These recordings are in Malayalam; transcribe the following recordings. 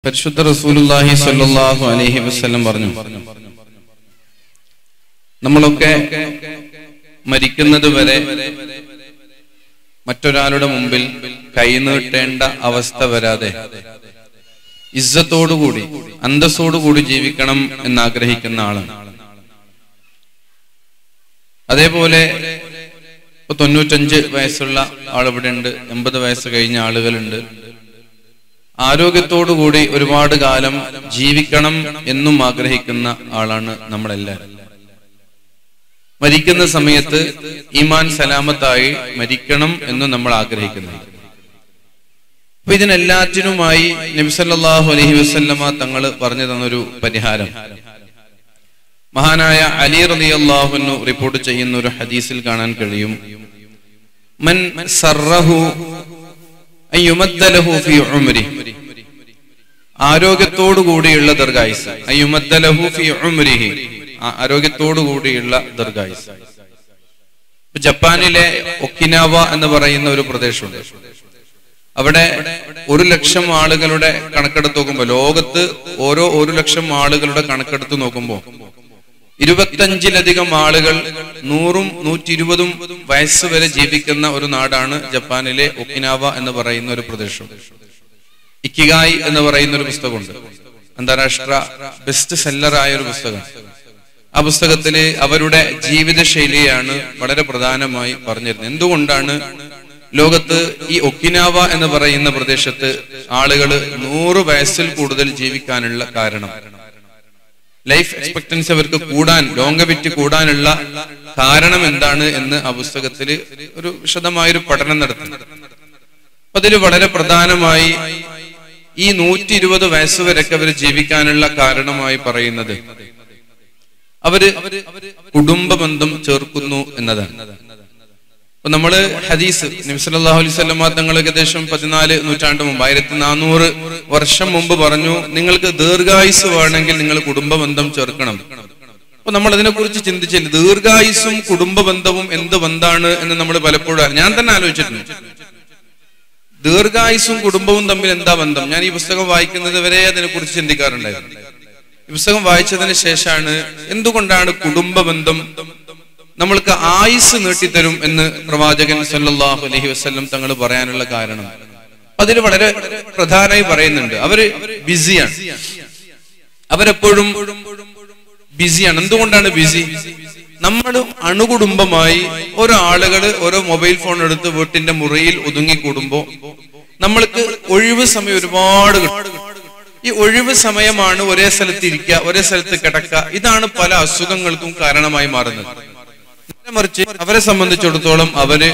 പരിശുദ്ധ റസൂലുള്ളാഹി സ്വല്ലല്ലാഹു അലൈഹി വസല്ലം പറഞ്ഞു നമ്മളൊക്കെ മരിക്കുന്നത് വരെ മറ്റൊരാളുടെ മുമ്പിൽ കൈനീട്ടേണ്ട അവസ്ഥ വരാതെ ഇസ്സത്തോടുകൂടി അന്തസ്സോടുകൂടി ജീവിക്കണം എന്നാഗ്രഹിക്കുന്ന ആളാണ് അതേപോലെ ഇപ്പൊ തൊണ്ണൂറ്റഞ്ച് വയസ്സുള്ള ആളിവിടെ ഉണ്ട് എൺപത് വയസ്സ് കഴിഞ്ഞ ആളുകളുണ്ട് ആരോഗ്യത്തോടുകൂടി ഒരുപാട് കാലം ജീവിക്കണം എന്നും ആഗ്രഹിക്കുന്ന ആളാണ് നമ്മളെല്ലാവരും മരിക്കുന്ന സമയത്ത് ഈമാൻ സലാമത്തായി മരിക്കണം എന്നും നമ്മൾ ആഗ്രഹിക്കുന്നുണ്ട് അപ്പൊ ഇതിനെല്ലാറ്റിനുമായി നബിസല്ലാഹു അലഹി വസ്ല്ലമ തങ്ങൾ പറഞ്ഞു തന്നൊരു പരിഹാരം മഹാനായ അലി റലി അള്ളാഹുനു റിപ്പോർട്ട് ചെയ്യുന്ന ഒരു ഹദീസിൽ കാണാൻ കഴിയും മൻ സർറഹു അയ്യുമദ്ദലഹു ഫി ഉംരി ആരോഗ്യത്തോടു കൂടിയുള്ള ദീർഘായുസ് അയ്യുമദ്ദലഹു ഫി ഉംരിഹി ആരോഗ്യത്തോടു കൂടിയുള്ള ദീർഘായുസ് ജപ്പാനിലെ ഒക്കിനാവ എന്ന് പറയുന്ന ഒരു പ്രദേശമുണ്ട് അവിടെ ഒരു ലക്ഷം ആളുകളുടെ കണക്കെടുത്ത് നോക്കുമ്പോൾ ലോകത്ത് ഓരോ ഒരു ലക്ഷം ആളുകളുടെ കണക്കെടുത്ത് നോക്കുമ്പോൾ ഇരുപത്തഞ്ചിലധികം ആളുകൾ നൂറും നൂറ്റി ഇരുപതും വയസ്സ് വരെ ജീവിക്കുന്ന ഒരു നാടാണ് ജപ്പാനിലെ ഒക്കിനാവ എന്ന് പറയുന്ന ഒരു പ്രദേശം ഇക്കിഗായ് എന്ന് പറയുന്ന ഒരു പുസ്തകമുണ്ട് അന്താരാഷ്ട്ര ബെസ്റ്റ് സെല്ലറായ ഒരു പുസ്തകം ആ പുസ്തകത്തില് അവരുടെ ജീവിതശൈലിയാണ് വളരെ പ്രധാനമായി പറഞ്ഞിരുന്നത് എന്തുകൊണ്ടാണ് ലോകത്ത് ഈ ഒക്കിനാവ എന്ന് പറയുന്ന പ്രദേശത്ത് ആളുകൾ നൂറ് വയസ്സിൽ കൂടുതൽ ജീവിക്കാനുള്ള കാരണം ലൈഫ് എക്സ്പെക്ടൻസി അവർക്ക് കൂടാൻ ലോങ്കവിറ്റ് കൂടാനുള്ള കാരണം എന്താണ് എന്ന് ആ പുസ്തകത്തിൽ ഒരു വിശദമായൊരു പഠനം നടത്തി അപ്പൊ അതിൽ വളരെ പ്രധാനമായി ഈ നൂറ്റി ഇരുപത് വയസ്സ് വരെയൊക്കെ അവർ ജീവിക്കാനുള്ള കാരണമായി പറയുന്നത് അവര് കുടുംബ ബന്ധം ചേർക്കുന്നു എന്നതാണ് അപ്പൊ നമ്മള് ഹദീസ് നബിസല്ലാഹു അലൈഹി സ്വലമ തങ്ങൾ ഏകദേശം പതിനാല് നൂറ്റാണ്ട് മുമ്പ് ആയിരത്തി നാനൂറ് വർഷം മുമ്പ് പറഞ്ഞു നിങ്ങൾക്ക് ദീർഘായുസ് വേണമെങ്കിൽ നിങ്ങൾ കുടുംബ ബന്ധം ചേർക്കണം അപ്പൊ നമ്മൾ അതിനെ കുറിച്ച് ചിന്തിച്ചില്ല ദീർഘായുസും കുടുംബ ബന്ധവും എന്ത് ബന്ധാണ് എന്ന് നമ്മൾ പലപ്പോഴും ഞാൻ തന്നെ ആലോചിച്ചിട്ടുണ്ട് ദീർഘായുസും കുടുംബവും തമ്മിൽ എന്താ ബന്ധം ഞാൻ ഈ പുസ്തകം വായിക്കുന്നത് വരെ അതിനെ കുറിച്ച് ചിന്തിക്കാറുണ്ടായിരുന്നു ഈ പുസ്തകം വായിച്ചതിന് ശേഷമാണ് എന്തുകൊണ്ടാണ് കുടുംബ ബന്ധം നമ്മൾക്ക് ആയുസ് നീട്ടിത്തരും എന്ന് പ്രവാചകൻ സല്ലല്ലാഹു അലൈഹി വസല്ലം തങ്ങൾ പറയാനുള്ള കാരണം അതിൽ വളരെ പ്രധാനമായി പറയുന്നുണ്ട് അവര് ബിസിയാണ് അവരെപ്പോഴും ബിസിയാണ് എന്തുകൊണ്ടാണ് ബിസി നമ്മൾ അണുകുടുംബമായി ഓരോ ആളുകള് ഓരോ മൊബൈൽ ഫോൺ എടുത്ത് വീട്ടിന്റെ മുറിയിൽ ഒതുങ്ങിക്കൂടുമ്പോ നമ്മൾക്ക് ഒഴിവ് സമയം ഒരുപാട് കിട്ടും ഈ ഒഴിവ് സമയമാണ് ഒരേ സ്ഥലത്ത് ഇരിക്കുക ഒരേ സ്ഥലത്ത് കിടക്കുക ഇതാണ് പല അസുഖങ്ങൾക്കും കാരണമായി മാറുന്നത് മറിച്ച് അവരെ സംബന്ധിച്ചിടത്തോളം അവര്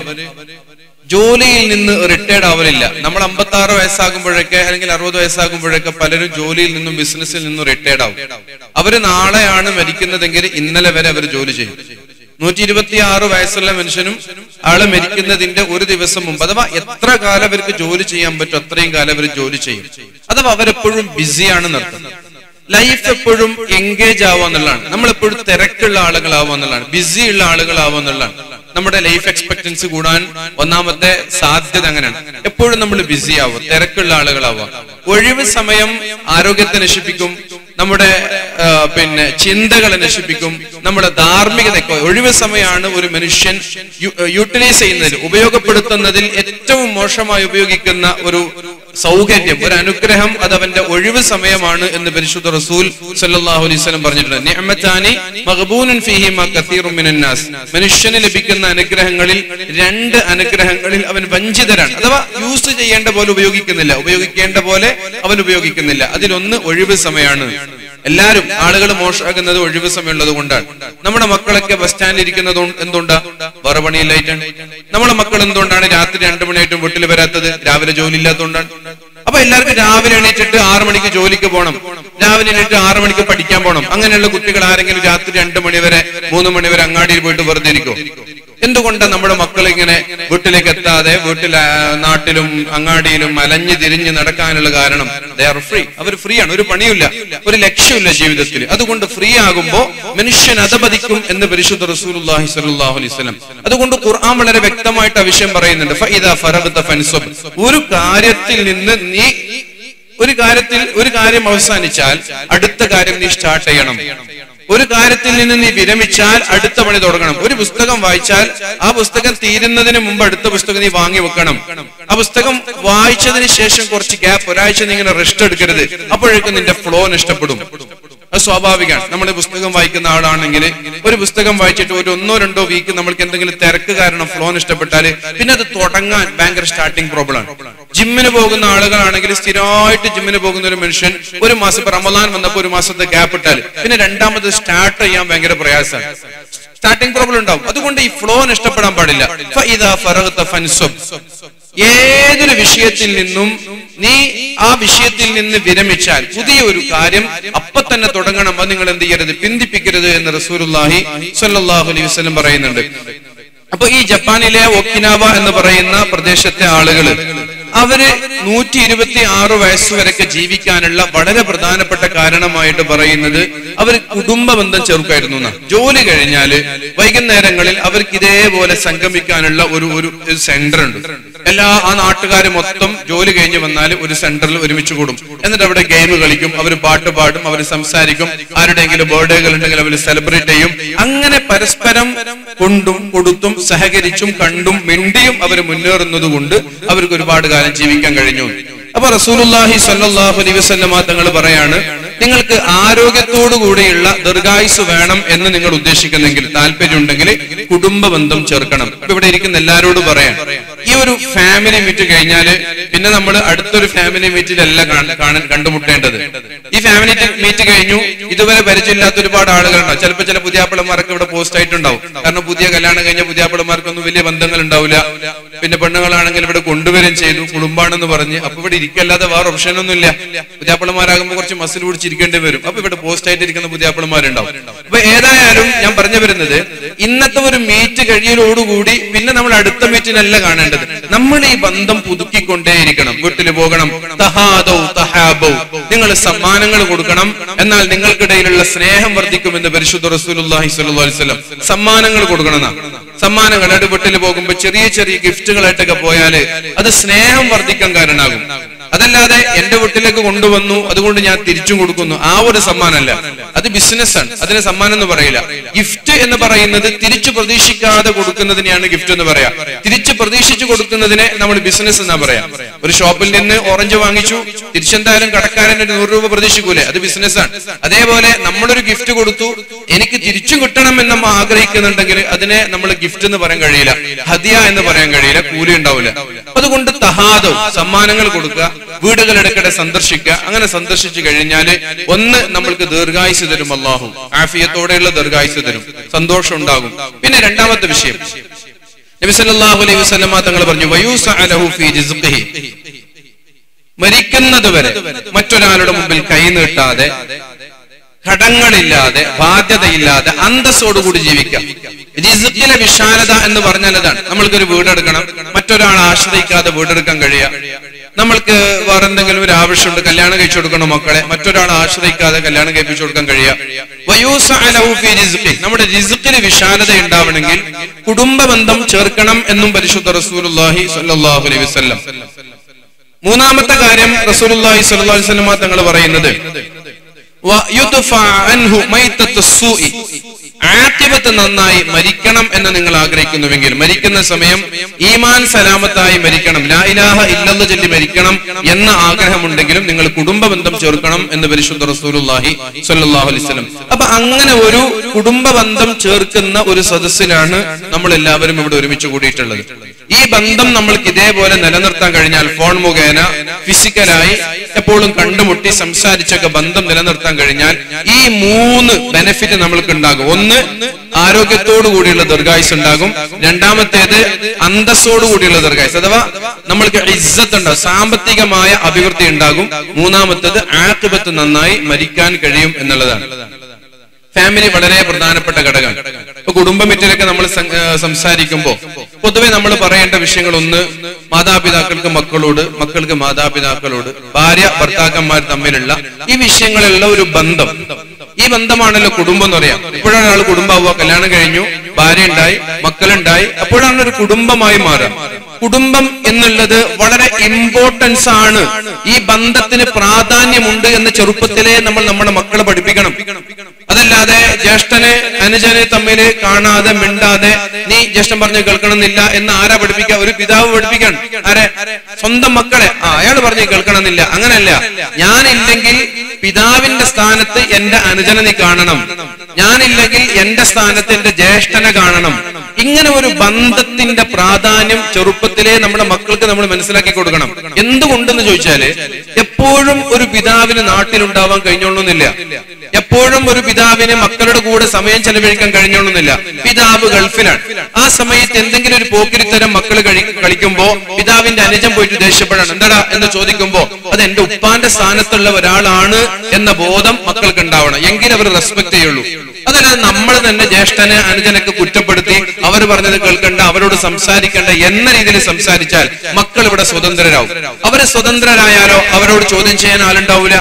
ജോലിയിൽ നിന്ന് റിട്ടയർഡ് ആവലില്ല നമ്മൾ അമ്പത്തി ആറ് വയസ്സാകുമ്പോഴൊക്കെ അല്ലെങ്കിൽ അറുപത് വയസ്സാകുമ്പോഴൊക്കെ പലരും ജോലിയിൽ നിന്നും ബിസിനസ്സിൽ നിന്നും റിട്ടയർഡ് ആവും അവര് നാളെയാണ് മരിക്കുന്നതെങ്കിൽ ഇന്നലെ വരെ അവർ ജോലി ചെയ്യും നൂറ്റി ഇരുപത്തി ആറ് വയസ്സുള്ള മനുഷ്യനും ആള് മരിക്കുന്നതിന്റെ ഒരു ദിവസം മുമ്പ് അഥവാ എത്ര കാലം അവർക്ക് ജോലി ചെയ്യാൻ പറ്റും അത്രയും കാലം അവർ ജോലി ചെയ്യും അഥവാ അവരെപ്പോഴും ബിസിയാണ് നിർത്തും ലൈഫ് എപ്പോഴും എൻഗേജ് ആവുക എന്നുള്ളതാണ് നമ്മൾ എപ്പോഴും തിരക്കുള്ള ആളുകളാവുക എന്നുള്ളതാണ് ബിസി ഉള്ള ആളുകളാവുക എന്നുള്ളതാണ് നമ്മുടെ ലൈഫ് എക്സ്പെക്ടൻസി കൂടാൻ ഒന്നാമത്തെ സാധ്യത അങ്ങനെയാണ് എപ്പോഴും നമ്മൾ ബിസി ആവുക തിരക്കുള്ള ആളുകളാവുക ഒഴിവ് സമയം ആരോഗ്യത്തെ നശിപ്പിക്കും നമ്മുടെ പിന്നെ ചിന്തകളെ നശിപ്പിക്കും നമ്മുടെ ധാർമ്മികത ഒഴിവ് സമയമാണ് ഒരു മനുഷ്യൻ യൂട്ടിലൈസ് ചെയ്യുന്നതിൽ ഉപയോഗപ്പെടുത്തുന്നതിൽ ഏറ്റവും മോശമായി ഉപയോഗിക്കുന്ന ഒരു സൗകര്യം ഒരു അനുഗ്രഹം അത് അവന്റെ ഒഴിവ് സമയമാണ് എന്ന് പരിശുദ്ധ റസൂൽ സല്ലല്ലാഹു അലൈഹി വസല്ലം പറഞ്ഞിട്ടുണ്ട് നിഅമതാനി മഗ്ബൂനുൻ ഫീഹിമ കസീറുൻ മിനൻ നാസ് മനുഷ്യന് ലഭിക്കുന്ന അനുഗ്രഹങ്ങളിൽ രണ്ട് അനുഗ്രഹങ്ങളിൽ അവൻ വഞ്ചിതരാണ് അഥവാ യൂസ് ചെയ്യേണ്ട പോലെ ഉപയോഗിക്കുന്നില്ല ഉപയോഗിക്കേണ്ട പോലെ അവൻ ഉപയോഗിക്കുന്നില്ല അതിലൊന്ന് ഒഴിവ് സമയമാണ് എല്ലാരും ആളുകൾ മോശമാകുന്നത് ഒഴിവ് സമയമുള്ളത് കൊണ്ടാണ് നമ്മുടെ മക്കളൊക്കെ ബസ് സ്റ്റാൻഡിൽ ഇരിക്കുന്നത് എന്തുകൊണ്ടാ വേറെ പണിയില്ലായിട്ടാണ് നമ്മുടെ മക്കൾ എന്തുകൊണ്ടാണ് രാത്രി രണ്ടു മണിയായിട്ടും വീട്ടിൽ വരാത്തത് രാവിലെ ജോലി ഇല്ലാത്തതുകൊണ്ടാണ് അപ്പൊ എല്ലാവർക്കും രാവിലെ എണീറ്റിട്ട് ആറു മണിക്ക് ജോലിക്ക് പോകണം രാവിലെ എണീറ്റ് ആറു മണിക്ക് പഠിക്കാൻ പോകണം അങ്ങനെയുള്ള കുട്ടികൾ ആരെങ്കിലും രാത്രി രണ്ടു മണി വരെ മൂന്ന് മണി വരെ അങ്ങാടിയിൽ പോയിട്ട് വെറുതെ ഇരിക്കും എന്തുകൊണ്ടാണ് നമ്മുടെ മക്കൾ ഇങ്ങനെ വീട്ടിലേക്ക് എത്താതെ വീട്ടിൽ നാട്ടിലും അങ്ങാടിയിലും അലഞ്ഞു തിരിഞ്ഞ് നടക്കാനുള്ള കാരണം ദേ ആർ ഫ്രീ അവർ ഫ്രീ ആണ് ഒരു പണിയില്ല ഒരു ലക്ഷ്യമില്ല ജീവിതത്തിൽ അതുകൊണ്ട് ഫ്രീ ആകുമ്പോ മനുഷ്യൻ അധപതിക്കും എന്ന് പരിശുദ്ധ റസൂലുള്ളാഹി സ്വല്ലല്ലാഹു അലൈഹി വസല്ലം അതുകൊണ്ട് ഖുർആൻ വളരെ വ്യക്തമായിട്ട് ആ വിഷയം പറയുന്നുണ്ട് ഫഇദാ ഫറഗത ഫൻസബ് ഒരു കാര്യത്തിൽ നിന്ന് നീ ഒരു കാര്യത്തിൽ ഒരു കാര്യം അവസാനിച്ചാൽ അടുത്ത കാര്യം നീ സ്റ്റാർട്ട് ചെയ്യണം ഒരു കാര്യത്തിൽ നിന്ന് നീ വിരമിച്ചാൽ അടുത്ത പണി തുടങ്ങണം ഒരു പുസ്തകം വായിച്ചാൽ ആ പുസ്തകം തീരുന്നതിന് മുമ്പ് അടുത്ത പുസ്തകം നീ വാങ്ങി വെക്കണം ആ പുസ്തകം വായിച്ചതിന് ശേഷം കുറച്ച് ഗ്യാപ്പ് ഒരാഴ്ച നീ ഇങ്ങനെ റെസ്റ്റ് എടുക്കരുത് അപ്പോഴേക്കും നിന്റെ ഫ്ലോ നഷ്ടപ്പെടും അത് സ്വാഭാവികമാണ് നമ്മൾ പുസ്തകം വായിക്കുന്ന ആളാണെങ്കിൽ ഒരു പുസ്തകം വായിച്ചിട്ട് ഒരു ഒന്നോ രണ്ടോ വീക്ക് നമ്മൾക്ക് എന്തെങ്കിലും തിരക്ക് കാരണം ഫ്ലോ നഷ്ടപ്പെട്ടാൽ പിന്നെ അത് തുടങ്ങാൻ ഭയങ്കര സ്റ്റാർട്ടിങ് പ്രോബ്ലം ആണ് ജിമ്മിന് പോകുന്ന ആളുകളാണെങ്കിൽ സ്ഥിരമായിട്ട് ജിമ്മിന് പോകുന്ന ഒരു മനുഷ്യൻ ഒരു മാസം ഇപ്പൊ റമദാൻ വന്നപ്പോ ഒരു മാസത്തെ ഗ്യാപ്പ് ഇട്ടാൽ പിന്നെ രണ്ടാമത് സ്റ്റാർട്ട് ചെയ്യാൻ ഭയങ്കര പ്രയാസമാണ് സ്റ്റാർട്ടിംഗ് പ്രോബ്ലം ഉണ്ടാവും അതുകൊണ്ട് ഈ ഫ്ലോ നഷ്ടപ്പെടാൻ പാടില്ല ഫഇദാ ഫറഗ്ത ഫൻസുബ്. ഏതൊരു വിഷയത്തിൽ നിന്നും നീ ആ വിഷയത്തിൽ നിന്ന് വിരമിച്ചാൽ പുതിയ ഒരു കാര്യം അപ്പൊ തന്നെ തുടങ്ങണം അത് നിങ്ങൾ എന്ത് ചെയ്യരുത് പിന്തിപ്പിക്കരുത് എന്ന് റസൂലുള്ളാഹി സ്വല്ലല്ലാഹു അലൈഹി വസല്ലം പറയുന്നുണ്ട് അപ്പൊ ഈ ജപ്പാനിലെ ഒക്കിനാവ എന്ന് പറയുന്ന പ്രദേശത്തെ ആളുകൾ അവര് നൂറ്റി ഇരുപത്തി ആറ് വയസ്സ് വരെയൊക്കെ ജീവിക്കാനുള്ള വളരെ പ്രധാനപ്പെട്ട കാരണമായിട്ട് പറയുന്നത് അവർ കുടുംബ ബന്ധം ചേർക്കായിരുന്നു എന്നാ ജോലി കഴിഞ്ഞാല് വൈകുന്നേരങ്ങളിൽ അവർക്ക് ഇതേപോലെ സംഗമിക്കാനുള്ള ഒരു ഒരു സെന്റർ ഉണ്ട് എല്ലാ ആ നാട്ടുകാർ മൊത്തം ജോലി കഴിഞ്ഞ് വന്നാൽ ഒരു സെന്ററിൽ ഒരുമിച്ച് കൂടും എന്നിട്ട് അവിടെ ഗെയിം കളിക്കും അവർ പാട്ട് പാടും അവർ സംസാരിക്കും ആരുടെയെങ്കിലും ബർത്ത്ഡേകൾ ഉണ്ടെങ്കിൽ അവർ സെലിബ്രേറ്റ് ചെയ്യും അങ്ങനെ പരസ്പരം കൊണ്ടും കൊടുത്തും സഹകരിച്ചും കണ്ടും മിണ്ടിയും അവർ മുന്നേറുന്നത് കൊണ്ട് അവർക്ക് ഒരുപാട് കാലം ജീവിക്കാൻ കഴിഞ്ഞു അപ്പൊ റസൂലുള്ളാഹി സ്വല്ലല്ലാഹു അലൈഹി വസല്ലമ തങ്ങൾ പറയാണ് നിങ്ങൾക്ക് ആരോഗ്യത്തോടു കൂടിയുള്ള ദീർഘായുസ് വേണം എന്ന് നിങ്ങൾ ഉദ്ദേശിക്കുന്നെങ്കിൽ താല്പര്യമുണ്ടെങ്കിൽ കുടുംബ ബന്ധം ചേർക്കണം ഇപ്പൊ ഇവിടെ ഇരിക്കുന്ന എല്ലാരോടും പറയാം ഈ ഒരു ഫാമിലി മീറ്റ് കഴിഞ്ഞാല് പിന്നെ നമ്മൾ അടുത്തൊരു ഫാമിലി മീറ്റിലല്ല കാണ- കാണാൻ കണ്ടുമുട്ടേണ്ടത് ഈ ഫാമിലി മീറ്റ് കഴിഞ്ഞു ഇതുവരെ പരിചയമില്ലാത്ത ഒരുപാട് ആളുകളുണ്ടാവും ചിലപ്പോൾ ചില പുതിയാപ്പിളമാർക്ക് ഇവിടെ പോസ്റ്റ് ആയിട്ടുണ്ടാവും കാരണം പുതിയ കല്യാണം കഴിഞ്ഞ പുതിയാപ്പിളമാർക്കൊന്നും വലിയ ബന്ധങ്ങൾ ഉണ്ടാവില്ല പിന്നെ പെണ്ണുങ്ങളാണെങ്കിൽ ഇവിടെ കൊണ്ടുവരും ചെയ്തു കുടുംബാണെന്ന് പറഞ്ഞ് അപ്പൊ ഇവിടെ ഇരിക്കല്ലാതെ വേറെ ഓപ്ഷൻ ഒന്നും ഇല്ല പുതിയാപ്പിളമാരാകുമ്പോൾ കുറച്ച് മസിൽ പിടിച്ചിരിക്കേണ്ടി വരും അപ്പൊ ഇവിടെ പോസ്റ്റ് ആയിട്ട് ഇരിക്കുന്ന പുതിയാപ്പിളമാരുണ്ടാവും അപ്പൊ ഏതായാലും ഞാൻ പറഞ്ഞു വരുന്നത് ഇന്നത്തെ ഒരു മീറ്റ് കഴിയലോടുകൂടി പിന്നെ നമ്മൾ അടുത്ത മീറ്റിനല്ല കാണേണ്ടത് നമ്മൾ ഈ ബന്ധം പുതുക്കിക്കൊണ്ടേയിരിക്കണം വീട്ടിൽ പോകണം തഹാദൗ തഹാബൗ നിങ്ങൾ സമ്മാനങ്ങൾ കൊടുക്കണം എന്നാൽ നിങ്ങൾക്കിടയിലുള്ള സ്നേഹം വർദ്ധിക്കുമെന്ന് പരിശുദ്ധ റസൂലുള്ളാഹി സ്വല്ലല്ലാഹു അലൈഹി വസല്ലം സമ്മാനങ്ങൾ കൊടുക്കണം എന്നാ. സമ്മാനങ്ങൾ അടു വീട്ടിൽ പോകുമ്പോൾ ചെറിയ ചെറിയ ഗിഫ്റ്റുകളായിട്ടൊക്കെ പോയാല് അത് സ്നേഹം വർദ്ധിക്കാൻ കാരണമാകും അതല്ലാതെ എന്റെ വീട്ടിലേക്ക് കൊണ്ടുവന്നു അതുകൊണ്ട് ഞാൻ തിരിച്ചു കൊടുക്കുന്നു ആ ഒരു സമ്മാനമല്ല അത് ബിസിനസ്സാണ് അതിന് സമ്മാനം എന്ന് പറയില്ല ഗിഫ്റ്റ് എന്ന് പറയുന്നത് തിരിച്ചു പ്രതീക്ഷിക്കാതെ കൊടുക്കുന്നതിനെയാണ് ഗിഫ്റ്റ് എന്ന് പറയാ തിരിച്ചു പ്രതീക്ഷിച്ചു കൊടുക്കുന്നതിനെ നമ്മൾ ബിസിനസ് എന്നാ പറയാ ഒരു ഷോപ്പിൽ നിന്ന് ഓറഞ്ച് വാങ്ങിച്ചു തിരിച്ചെന്തായാലും കടക്കാരൻ ഒരു നൂറ് രൂപ പ്രതീക്ഷിക്കൂലേ അത് ബിസിനസ്സാണ് അതേപോലെ നമ്മളൊരു ഗിഫ്റ്റ് കൊടുത്തു എനിക്ക് തിരിച്ചു കിട്ടണം എന്ന് നമ്മൾ ആഗ്രഹിക്കുന്നുണ്ടെങ്കിൽ അതിനെ നമ്മൾ ഗിഫ്റ്റ് എന്ന് പറയാൻ കഴിയില്ല ഹദിയ എന്ന് പറയാൻ കഴിയില്ല കൂലി ഉണ്ടാവില്ല അതുകൊണ്ട് തഹാദോ സമ്മാനങ്ങൾ കൊടുക്കുക വീടുകൾ ഇടയ്ക്കിടെ സന്ദർശിക്കുക അങ്ങനെ സന്ദർശിച്ചു കഴിഞ്ഞാൽ ഒന്ന് നമ്മൾക്ക് ദീർഘായുസ് തരും അള്ളാഹു ആഫിയത്തോടെയുള്ള ദീർഘായുസ് തരും സന്തോഷം ഉണ്ടാകും പിന്നെ രണ്ടാമത്തെ വിഷയം നബി സല്ലല്ലാഹു അലൈഹി വസല്ലമ തങ്ങൾ പറഞ്ഞു വയൂസ അലഹു ഫീ റിസ്ഖിഹി മരിക്കുന്നത് വരെ മറ്റൊരാളുടെ മുമ്പിൽ കൈ നീട്ടാതെ കടങ്ങളില്ലാതെ ബാധ്യതയില്ലാതെ അന്തസ്സോടുകൂടി ജീവിക്കാം റിസ്ഖിലെ വിശാലത എന്ന് പറഞ്ഞാൽ അതാണ് നമ്മൾക്കൊരു വീടെടുക്കണം മറ്റൊരാളെ ആശ്രയിക്കാതെ വീടെടുക്കാൻ കഴിയുക നമ്മൾക്ക് വേറെ എന്തെങ്കിലും ഒരു ആവശ്യമുണ്ട് കല്യാണം കഴിച്ചു കൊടുക്കണം മക്കളെ മറ്റൊരാളെ ആശ്രയിക്കാതെ കല്യാണം കഴിപ്പിച്ചു കൊടുക്കാൻ കഴിയുക വയൂസ അലഹു ഫീ റിസ്ഖി. നമ്മുടെ റിസ്ഖിന് വിശാലത ഉണ്ടാവണമെങ്കിൽ കുടുംബ ബന്ധം ചേർക്കണം എന്നും പരിശുദ്ധ റസൂലുള്ളാഹി സ്വല്ലല്ലാഹു അലൈഹി വസല്ലം മൂന്നാമത്തെ കാര്യം റസൂലുള്ളാഹി സ്വല്ലല്ലാഹു അലൈഹി വസല്ലം തങ്ങൾ പറയുന്നത് വയുദ്ഫഅ അൻഹു മൈത്തത്തു സൂഇ. ആഖിബത്ത് നന്നായി മരിക്കണം എന്ന് നിങ്ങൾ ആഗ്രഹിക്കുന്നുവെങ്കിൽ മരിക്കുന്ന സമയം ഈമാൻ സലാമത്തായി മരിക്കണം ലാ ഇലാഹ ഇല്ലല്ലാഹ് ചൊല്ലി മരിക്കണം എന്ന ആഗ്രഹമുണ്ടെങ്കിലും നിങ്ങൾ കുടുംബ ബന്ധം ചേർക്കണം എന്ന് പരിശുദ്ധ റസൂലുള്ളാഹി സ്വല്ലല്ലാഹു അലൈഹി വസല്ലം അപ്പൊ അങ്ങനെ ഒരു കുടുംബ ബന്ധം ചേർക്കുന്ന ഒരു സദസ്സിലാണ് നമ്മൾ എല്ലാവരും ഇവിടെ ഒരുമിച്ച് കൂടിയിട്ടുള്ളത് ഈ ബന്ധം നമ്മൾക്ക് ഇതേപോലെ നിലനിർത്താൻ കഴിഞ്ഞാൽ ഫോൺ മുഖേന ഫിസിക്കലായി എപ്പോഴും കണ്ടുമുട്ടി സംസാരിച്ചൊക്കെ ബന്ധം നിലനിർത്താൻ കഴിഞ്ഞാൽ ഈ മൂന്ന് ബെനിഫിറ്റ് നമ്മൾക്ക് ഉണ്ടാകും ഒന്ന് ആരോഗ്യത്തോടു കൂടിയുള്ള ദീർഘായുസ് ഉണ്ടാകും രണ്ടാമത്തേത് അന്തസ്സോടു കൂടിയുള്ള ദീർഘായുസ് അഥവാ നമ്മൾക്ക് ഇസ്സത്ത് ഉണ്ടാകും സാമ്പത്തികമായ അഭിവൃദ്ധി ഉണ്ടാകും മൂന്നാമത്തേത് ആക്കിബത്ത് നന്നായി മരിക്കാൻ കഴിയും എന്നുള്ളതാണ് ഫാമിലി വളരെ പ്രധാനപ്പെട്ട ഘടകമാണ് ഇപ്പൊ കുടുംബ മീറ്റിലൊക്കെ നമ്മൾ സംസാരിക്കുമ്പോൾ പൊതുവെ നമ്മൾ പറയേണ്ട വിഷയങ്ങൾ ഒന്ന് മാതാപിതാക്കൾക്ക് മക്കളോട് മക്കൾക്ക് മാതാപിതാക്കളോട് ഭാര്യ ഭർത്താക്കന്മാർ തമ്മിലുള്ള ഈ വിഷയങ്ങളുള്ള ഒരു ബന്ധം ഈ ബന്ധമാണല്ലോ കുടുംബം എന്ന് പറയാം ഇപ്പോഴാണ് ആൾ കുടുംബമാവുക കല്യാണം കഴിഞ്ഞു ഭാര്യ ഉണ്ടായി മക്കളുണ്ടായി അപ്പോഴാണ് ഒരു കുടുംബമായി മാറുക കുടുംബം എന്നുള്ളത് വളരെ ഇമ്പോർട്ടൻസ് ആണ് ഈ ബന്ധത്തിന് പ്രാധാന്യമുണ്ട് എന്ന് ചെറുപ്പത്തിലെ നമ്മൾ നമ്മുടെ മക്കളെ പഠിപ്പിക്കണം അതല്ലാതെ ജ്യേഷ്ഠന് അനുജന് തമ്മിൽ കാണാതെ മിണ്ടാതെ നീ ജ്യേഷ്ഠൻ പറഞ്ഞ് കേൾക്കണമെന്നില്ല എന്ന് ആരാ പഠിപ്പിക്കുക ഒരു പിതാവ് പഠിപ്പിക്കാൻ ആരെ സ്വന്തം മക്കളെ ആ അയാൾ പറഞ്ഞ് കേൾക്കണമെന്നില്ല അങ്ങനല്ല ഞാനില്ലെങ്കിൽ പിതാവിന്റെ സ്ഥാനത്ത് എന്റെ അനുജനെ നീ കാണണം ഞാനില്ലെങ്കിൽ എന്റെ സ്ഥാനത്ത് എന്റെ ജ്യേഷ്ഠനെ കാണണം ഇങ്ങനെ ഒരു ബന്ധത്തിന്റെ പ്രാധാന്യം ചെറുപ്പത്തിലെ നമ്മുടെ മക്കൾക്ക് നമ്മൾ മനസ്സിലാക്കി കൊടുക്കണം എന്തുകൊണ്ടെന്ന് ചോദിച്ചാല് എപ്പോഴും ഒരു പിതാവിന് നാട്ടിലുണ്ടാവാൻ കഴിഞ്ഞോളണമെന്നില്ല എപ്പോഴും ഒരു പിതാവിന് മക്കളുടെ കൂടെ സമയം ചെലവഴിക്കാൻ കഴിഞ്ഞോളണമെന്നില്ല പിതാവ് ഗൾഫിലാണ് ആ സമയത്ത് എന്തെങ്കിലും ഒരു പോക്കിരിത്തരം മക്കൾ കളിക്കുമ്പോ പിതാവിന്റെ അനുജം പോയിട്ട് ദേഷ്യപ്പെടാണ് എന്താടാ എന്ന് ചോദിക്കുമ്പോ അത് എന്റെ ഉപ്പാന്റെ സ്ഥാനത്തുള്ള ഒരാളാണ് എന്ന ബോധം മക്കൾക്ക് ഉണ്ടാവണം എങ്കിൽ അവർ റെസ്പെക്ട് ചെയ്യുള്ളൂ അതല്ലാതെ നമ്മൾ തന്നെ ജ്യേഷ്ഠനെ അനുജനൊക്കെ കുറ്റപ്പെടുത്തി അവർ പറഞ്ഞത് കേൾക്കണ്ട അവരോട് സംസാരിക്കണ്ട എന്ന രീതിയിൽ സംസാരിച്ചാൽ മക്കൾ ഇവിടെ സ്വതന്ത്രരാവും അവര് സ്വതന്ത്രരായാലോ അവരോട് ചോദ്യം ചെയ്യാൻ ആളുണ്ടാവൂല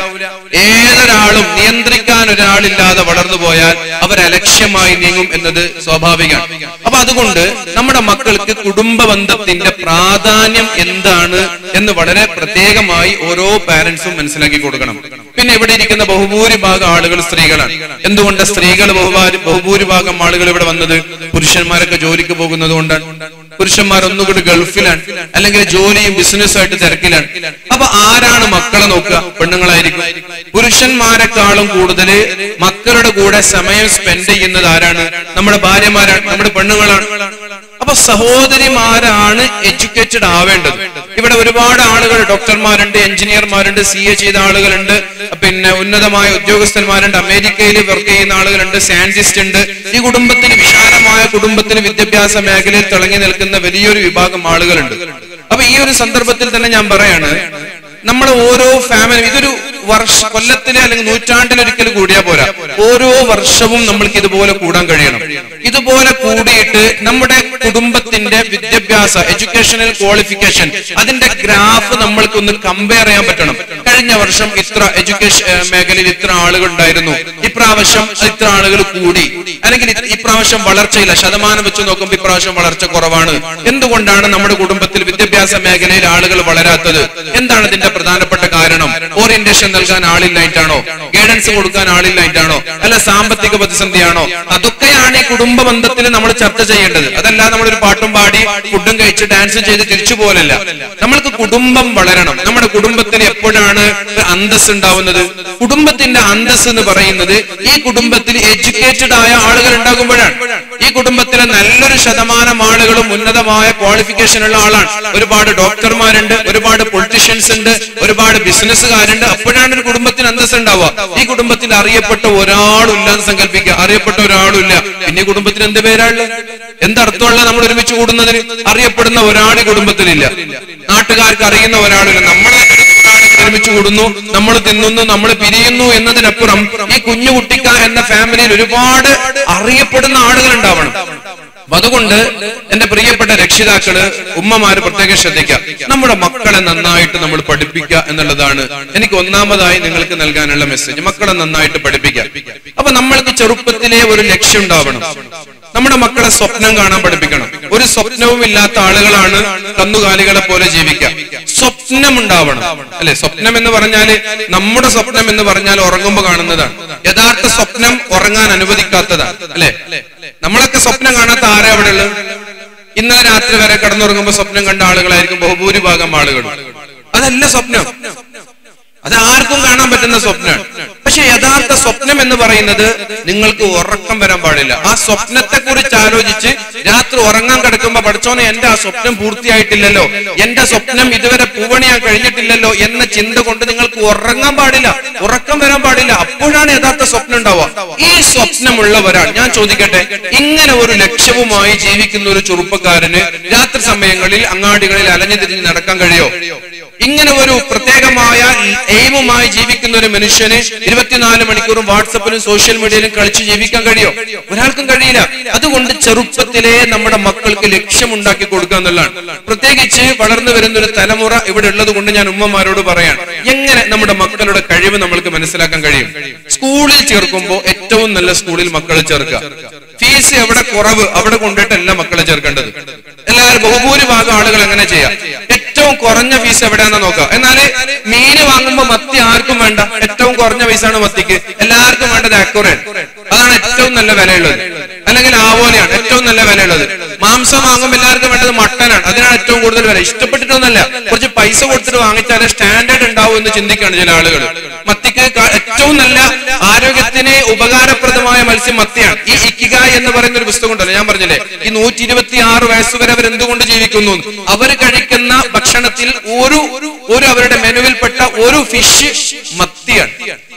ഏതൊരാളും നിയന്ത്രിക്കാൻ ഒരാളില്ലാതെ വളർന്നു പോയാൽ അവർ അലക്ഷ്യമായി നീങ്ങും എന്നത് സ്വാഭാവികമാണ് അപ്പൊ അതുകൊണ്ട് നമ്മുടെ മക്കൾക്ക് കുടുംബ ബന്ധത്തിന്റെ പ്രാധാന്യം എന്താണ് എന്ന് വളരെ പ്രത്യേകമായി ഓരോ പാരന്റ്സും മനസ്സിലാക്കി കൊടുക്കണം പിന്നെ ഇവിടെ ഇരിക്കുന്ന ബഹുഭൂരിഭാഗം ആളുകൾ സ്ത്രീകളാണ് എന്തുകൊണ്ട് സ്ത്രീകൾ ബഹുഭാരി ബഹുഭൂരിഭാഗം ആളുകൾ ഇവിടെ വന്നത് പുരുഷന്മാരൊക്കെ ജോലിക്ക് പോകുന്നത് കൊണ്ടാണ് പുരുഷന്മാർ ഒന്നുകൂടി ഗൾഫിലാണ് അല്ലെങ്കിൽ ജോലിയും ബിസിനസ്സും ആയിട്ട് തിരക്കിലാണ് അപ്പൊ ആരാണ് മക്കളെ നോക്കുക പെണ്ണുങ്ങളായിരിക്കും പുരുഷന്മാരെക്കാളും കൂടുതൽ മക്കളുടെ കൂടെ സമയം സ്പെൻഡ് ചെയ്യുന്നത് ആരാണ് നമ്മുടെ ഭാര്യമാരാണ് നമ്മുടെ പെണ്ണുങ്ങളാണ് അപ്പൊ സഹോദരിമാരാണ് എഡ്യൂക്കേറ്റഡ് ആവേണ്ടത് ഇവിടെ ഒരുപാട് ആളുകൾ ഡോക്ടർമാരുണ്ട് എഞ്ചിനീയർമാരുണ്ട് സി എ ചെയ്ത ആളുകളുണ്ട് പിന്നെ ഉന്നതമായ ഉദ്യോഗസ്ഥന്മാരുണ്ട് അമേരിക്കയിൽ വർക്ക് ചെയ്യുന്ന ആളുകളുണ്ട് സയന്റിസ്റ്റ് ഉണ്ട് ഈ കുടുംബത്തിന് വിശാലമായ കുടുംബത്തിന് വിദ്യാഭ്യാസ മേഖലയിൽ തിളങ്ങി നിൽക്കുന്ന വലിയൊരു വിഭാഗം ആളുകളുണ്ട് അപ്പൊ ഈ ഒരു സന്ദർഭത്തിൽ തന്നെ ഞാൻ പറയാണ് നമ്മൾ ഓരോ ഫാമിലി ഇതൊരു വർഷ കൊല്ലത്തിലെ അല്ലെങ്കിൽ നൂറ്റാണ്ടിലൊരിക്കൽ കൂടിയാ പോരാ ഓരോ വർഷവും നമ്മൾക്ക് ഇതുപോലെ കൂടാൻ കഴിയണം ഇതുപോലെ കൂടിയിട്ട് നമ്മുടെ കുടുംബത്തിന്റെ വിദ്യാഭ്യാസ എഡ്യൂക്കേഷണൽ ക്വാളിഫിക്കേഷൻ അതിന്റെ ഗ്രാഫ് നമ്മൾക്ക് ഒന്ന് കമ്പയർ ചെയ്യാൻ പറ്റണം കഴിഞ്ഞ വർഷം ഇത്ര എഡ്യൂക്കേഷൻ മേഖലയിൽ ഇത്ര ആളുകൾ ഉണ്ടായിരുന്നു ഇപ്രാവശ്യം ഇത്ര ആളുകൾ കൂടി അല്ലെങ്കിൽ ഇത് ഇപ്രാവശ്യം വളർച്ചയില്ല ശതമാനം വെച്ച് നോക്കുമ്പോൾ ഇപ്രാവശ്യം വളർച്ച കുറവാണ് എന്തുകൊണ്ടാണ് നമ്മുടെ കുടുംബത്തിൽ വിദ്യാഭ്യാസ മേഖലയിൽ ആളുകൾ വളരാത്തത് എന്താണ് ഇതിന്റെ പ്രധാനപ്പെട്ട കാരണം ഓറിയന്റേഷൻ നൽകാൻ ആളില്ലായിട്ടാണോ ഗൈഡൻസ് കൊടുക്കാൻ ആളില്ലായിട്ടാണോ അല്ല സാമ്പത്തിക പ്രതിസന്ധിയാണോ അതൊക്കെയാണ് ഈ കുടുംബ ബന്ധത്തിൽ നമ്മൾ ചർച്ച ചെയ്യേണ്ടത് അതല്ല നമ്മളൊരു പാട്ടും പാടി ഫുഡും കഴിച്ച് ഡാൻസും ചെയ്ത് തിരിച്ചു പോലല്ല നമ്മൾക്ക് കുടുംബം വളരണം നമ്മുടെ കുടുംബത്തിൽ എപ്പോഴാണ് ഒരു അന്തസ് ഉണ്ടാവുന്നത് കുടുംബത്തിന്റെ അന്തസ് എന്ന് പറയുന്നത് ഈ കുടുംബത്തിൽ എഡ്യൂക്കേറ്റഡ് ആയ ആളുകൾ ഉണ്ടാകുമ്പോഴാണ് ഈ കുടുംബത്തിലെ നല്ലൊരു ശതമാനം ആളുകളും ഉന്നതമായ ക്വാളിഫിക്കേഷൻ ഉള്ള ആളാണ് ഒരുപാട് ഡോക്ടർമാരുണ്ട് ഒരുപാട് പൊളിറ്റീഷ്യൻസ് ഉണ്ട് ഒരുപാട് ബിസിനസ്സുകാരുണ്ട് അപ്പോഴാണ് ഒരു കുടുംബത്തിന് അന്തസ് ഉണ്ടാവുക ഈ കുടുംബത്തിൽ അറിയപ്പെട്ട ഒരാളില്ല എന്ന് സങ്കല്പിക്കുക അറിയപ്പെട്ട ഒരാളില്ല പിന്നെ ഈ കുടുംബത്തിന് എന്ത് പേരാള് എന്തർത്ഥമുള്ള നമ്മൾ ഒരുമിച്ച് കൂടുന്നതിന് അറിയപ്പെടുന്ന ഒരാൾ ഈ കുടുംബത്തിലില്ല നാട്ടുകാർക്ക് അറിയുന്ന ഒരാളില്ല നമ്മളെ ഒരുമിച്ച് കൂടുന്നു നമ്മൾ തിന്നുന്നു നമ്മൾ പിരിയുന്നു എന്നതിനപ്പുറം ഈ കുഞ്ഞു കുട്ടിക്ക എന്ന ഫാമിലിയിൽ ഒരുപാട് അറിയപ്പെടുന്ന ആളുകൾ ഉണ്ടാവണം അപ്പൊ അതുകൊണ്ട് എന്റെ പ്രിയപ്പെട്ട രക്ഷിതാക്കള് ഉമ്മമാര് പ്രത്യേകം ശ്രദ്ധിക്കുക നമ്മുടെ മക്കളെ നന്നായിട്ട് നമ്മൾ പഠിപ്പിക്കുക എന്നുള്ളതാണ് എനിക്ക് ഒന്നാമതായി നിങ്ങൾക്ക് നൽകാനുള്ള മെസ്സേജ് മക്കളെ നന്നായിട്ട് പഠിപ്പിക്കുക അപ്പൊ നമ്മൾക്ക് ചെറുപ്പത്തിലെ ഒരു ലക്ഷ്യം ഉണ്ടാവണം നമ്മുടെ മക്കളെ സ്വപ്നം കാണാൻ പഠിപ്പിക്കണം ഒരു സ്വപ്നവും ഇല്ലാത്ത ആളുകളാണ് കന്നുകാലികളെ പോലെ ജീവിക്കുക സ്വപ്നം ഉണ്ടാവണം അല്ലെ സ്വപ്നം എന്ന് പറഞ്ഞാല് നമ്മുടെ സ്വപ്നം എന്ന് പറഞ്ഞാൽ ഉറങ്ങുമ്പോ കാണുന്നതാണ് യഥാർത്ഥ സ്വപ്നം ഉറങ്ങാൻ അനുവദിക്കാത്തതാണ് അല്ലെ നമ്മളൊക്കെ സ്വപ്നം കാണാത്ത ആരാ അവിടെ ഉള്ളത് ഇന്നലെ രാത്രി വരെ കിടന്നുറങ്ങുമ്പോ സ്വപ്നം കണ്ട ആളുകളായിരിക്കും ബഹുഭൂരിഭാഗം ആളുകൾ അതല്ല സ്വപ്നം അത് ആർക്കും കാണാൻ പറ്റുന്ന സ്വപ്നമാണ് പക്ഷെ യഥാർത്ഥ സ്വപ്നം എന്ന് പറയുന്നത് നിങ്ങൾക്ക് ഉറക്കം വരാൻ പാടില്ല ആ സ്വപ്നത്തെ കുറിച്ച് ആലോചിച്ച് രാത്രി ഉറങ്ങാൻ കിടക്കുമ്പോ പഠിച്ചോനെ എന്റെ ആ സ്വപ്നം പൂർത്തിയായിട്ടില്ലല്ലോ എന്റെ സ്വപ്നം ഇതുവരെ പൂവണിയാൻ കഴിഞ്ഞിട്ടില്ലല്ലോ എന്ന ചിന്ത കൊണ്ട് നിങ്ങൾക്ക് ഉറങ്ങാൻ പാടില്ല ഉറക്കം വരാൻ പാടില്ല അപ്പോഴാണ് യഥാർത്ഥ സ്വപ്നം ഉണ്ടാവുക ഈ സ്വപ്നമുള്ള ഒരാൾ ഞാൻ ചോദിക്കട്ടെ ഇങ്ങനെ ഒരു ലക്ഷ്യവുമായി ജീവിക്കുന്ന ഒരു ചെറുപ്പക്കാരന് രാത്രി സമയങ്ങളിൽ അങ്ങാടികളിൽ അലഞ്ഞു തിരിഞ്ഞ് നടക്കാൻ കഴിയോ ഇങ്ങനെ ഒരു പ്രത്യേകമായ എയിമുമായി ജീവിക്കുന്ന ഒരു മനുഷ്യന് ഇരുപത്തിനാല് മണിക്കൂറും വാട്സപ്പിലും സോഷ്യൽ മീഡിയയിലും കളിച്ച് ജീവിക്കാൻ കഴിയോ ഒരാൾക്കും കഴിയില്ല അതുകൊണ്ട് ചെറുപ്പത്തിലെ നമ്മുടെ മക്കൾക്ക് ലക്ഷ്യമുണ്ടാക്കി കൊടുക്കുക എന്നുള്ളതാണ് പ്രത്യേകിച്ച് വളർന്നു വരുന്ന ഒരു തലമുറ ഇവിടെ ഉള്ളത് കൊണ്ട് ഞാൻ ഉമ്മമാരോട് പറയാം എങ്ങനെ നമ്മുടെ മക്കളുടെ കഴിവ് നമ്മൾക്ക് മനസ്സിലാക്കാൻ കഴിയും സ്കൂളിൽ ചേർക്കുമ്പോൾ ഏറ്റവും നല്ല സ്കൂളിൽ മക്കളെ ചേർക്കുക ഫീസ് എവിടെ കുറവ് അവിടെ കൊണ്ടിട്ടല്ല മക്കളെ ചേർക്കേണ്ടത് എല്ലാവരും ബഹുഭൂരിഭാഗം ആളുകൾ എങ്ങനെ ചെയ്യാം ഏറ്റവും കുറഞ്ഞ ഫീസ് എവിടെയാണെന്ന് നോക്കാം എന്നാല് മീന് വാങ്ങുമ്പോ മത്തി ആർക്കും വേണ്ട ഏറ്റവും കുറഞ്ഞ ഫീസാണ് മത്തിക്ക് എല്ലാവർക്കും വേണ്ടത് അക്യുറേറ്റ് അതാണ് ഏറ്റവും നല്ല വിലയുള്ളത് അല്ലെങ്കിൽ ആവോലയാണ് ഏറ്റവും നല്ല വിലയുള്ളത് മാംസം വാങ്ങുമ്പോൾ എല്ലാവർക്കും വേണ്ടത് മട്ടനാണ് അതിനാണ് ഏറ്റവും കൂടുതൽ വില ഇഷ്ടപ്പെട്ടിട്ടൊന്നല്ല കുറച്ച് പൈസ കൊടുത്തിട്ട് വാങ്ങിച്ചാലേ സ്റ്റാൻഡേർഡ് ഉണ്ടാവും എന്ന് ചിന്തിക്കുകയാണ് ചില ആളുകൾ മത്തിക്ക് ക- ഏറ്റവും നല്ല ആരോഗ്യത്തിന് ഉപകാരപ്രദമായ മത്സ്യം മത്തിയാണ് ഈ ഇക്കിഗ എന്ന് പറയുന്ന ഒരു പുസ്തകം ഉണ്ടല്ലോ ഞാൻ പറഞ്ഞില്ലേ ഈ നൂറ്റി ഇരുപത്തി ആറ് വയസ്സ് വരെ അവർ എന്തുകൊണ്ട് ജീവിക്കുന്നു അവർ കഴിക്കുന്ന ഭക്ഷണത്തിൽ ഒരു ഒരു അവരുടെ മെനുവിൽപ്പെട്ട ഒരു ഫിഷ് മത്തിയാണ്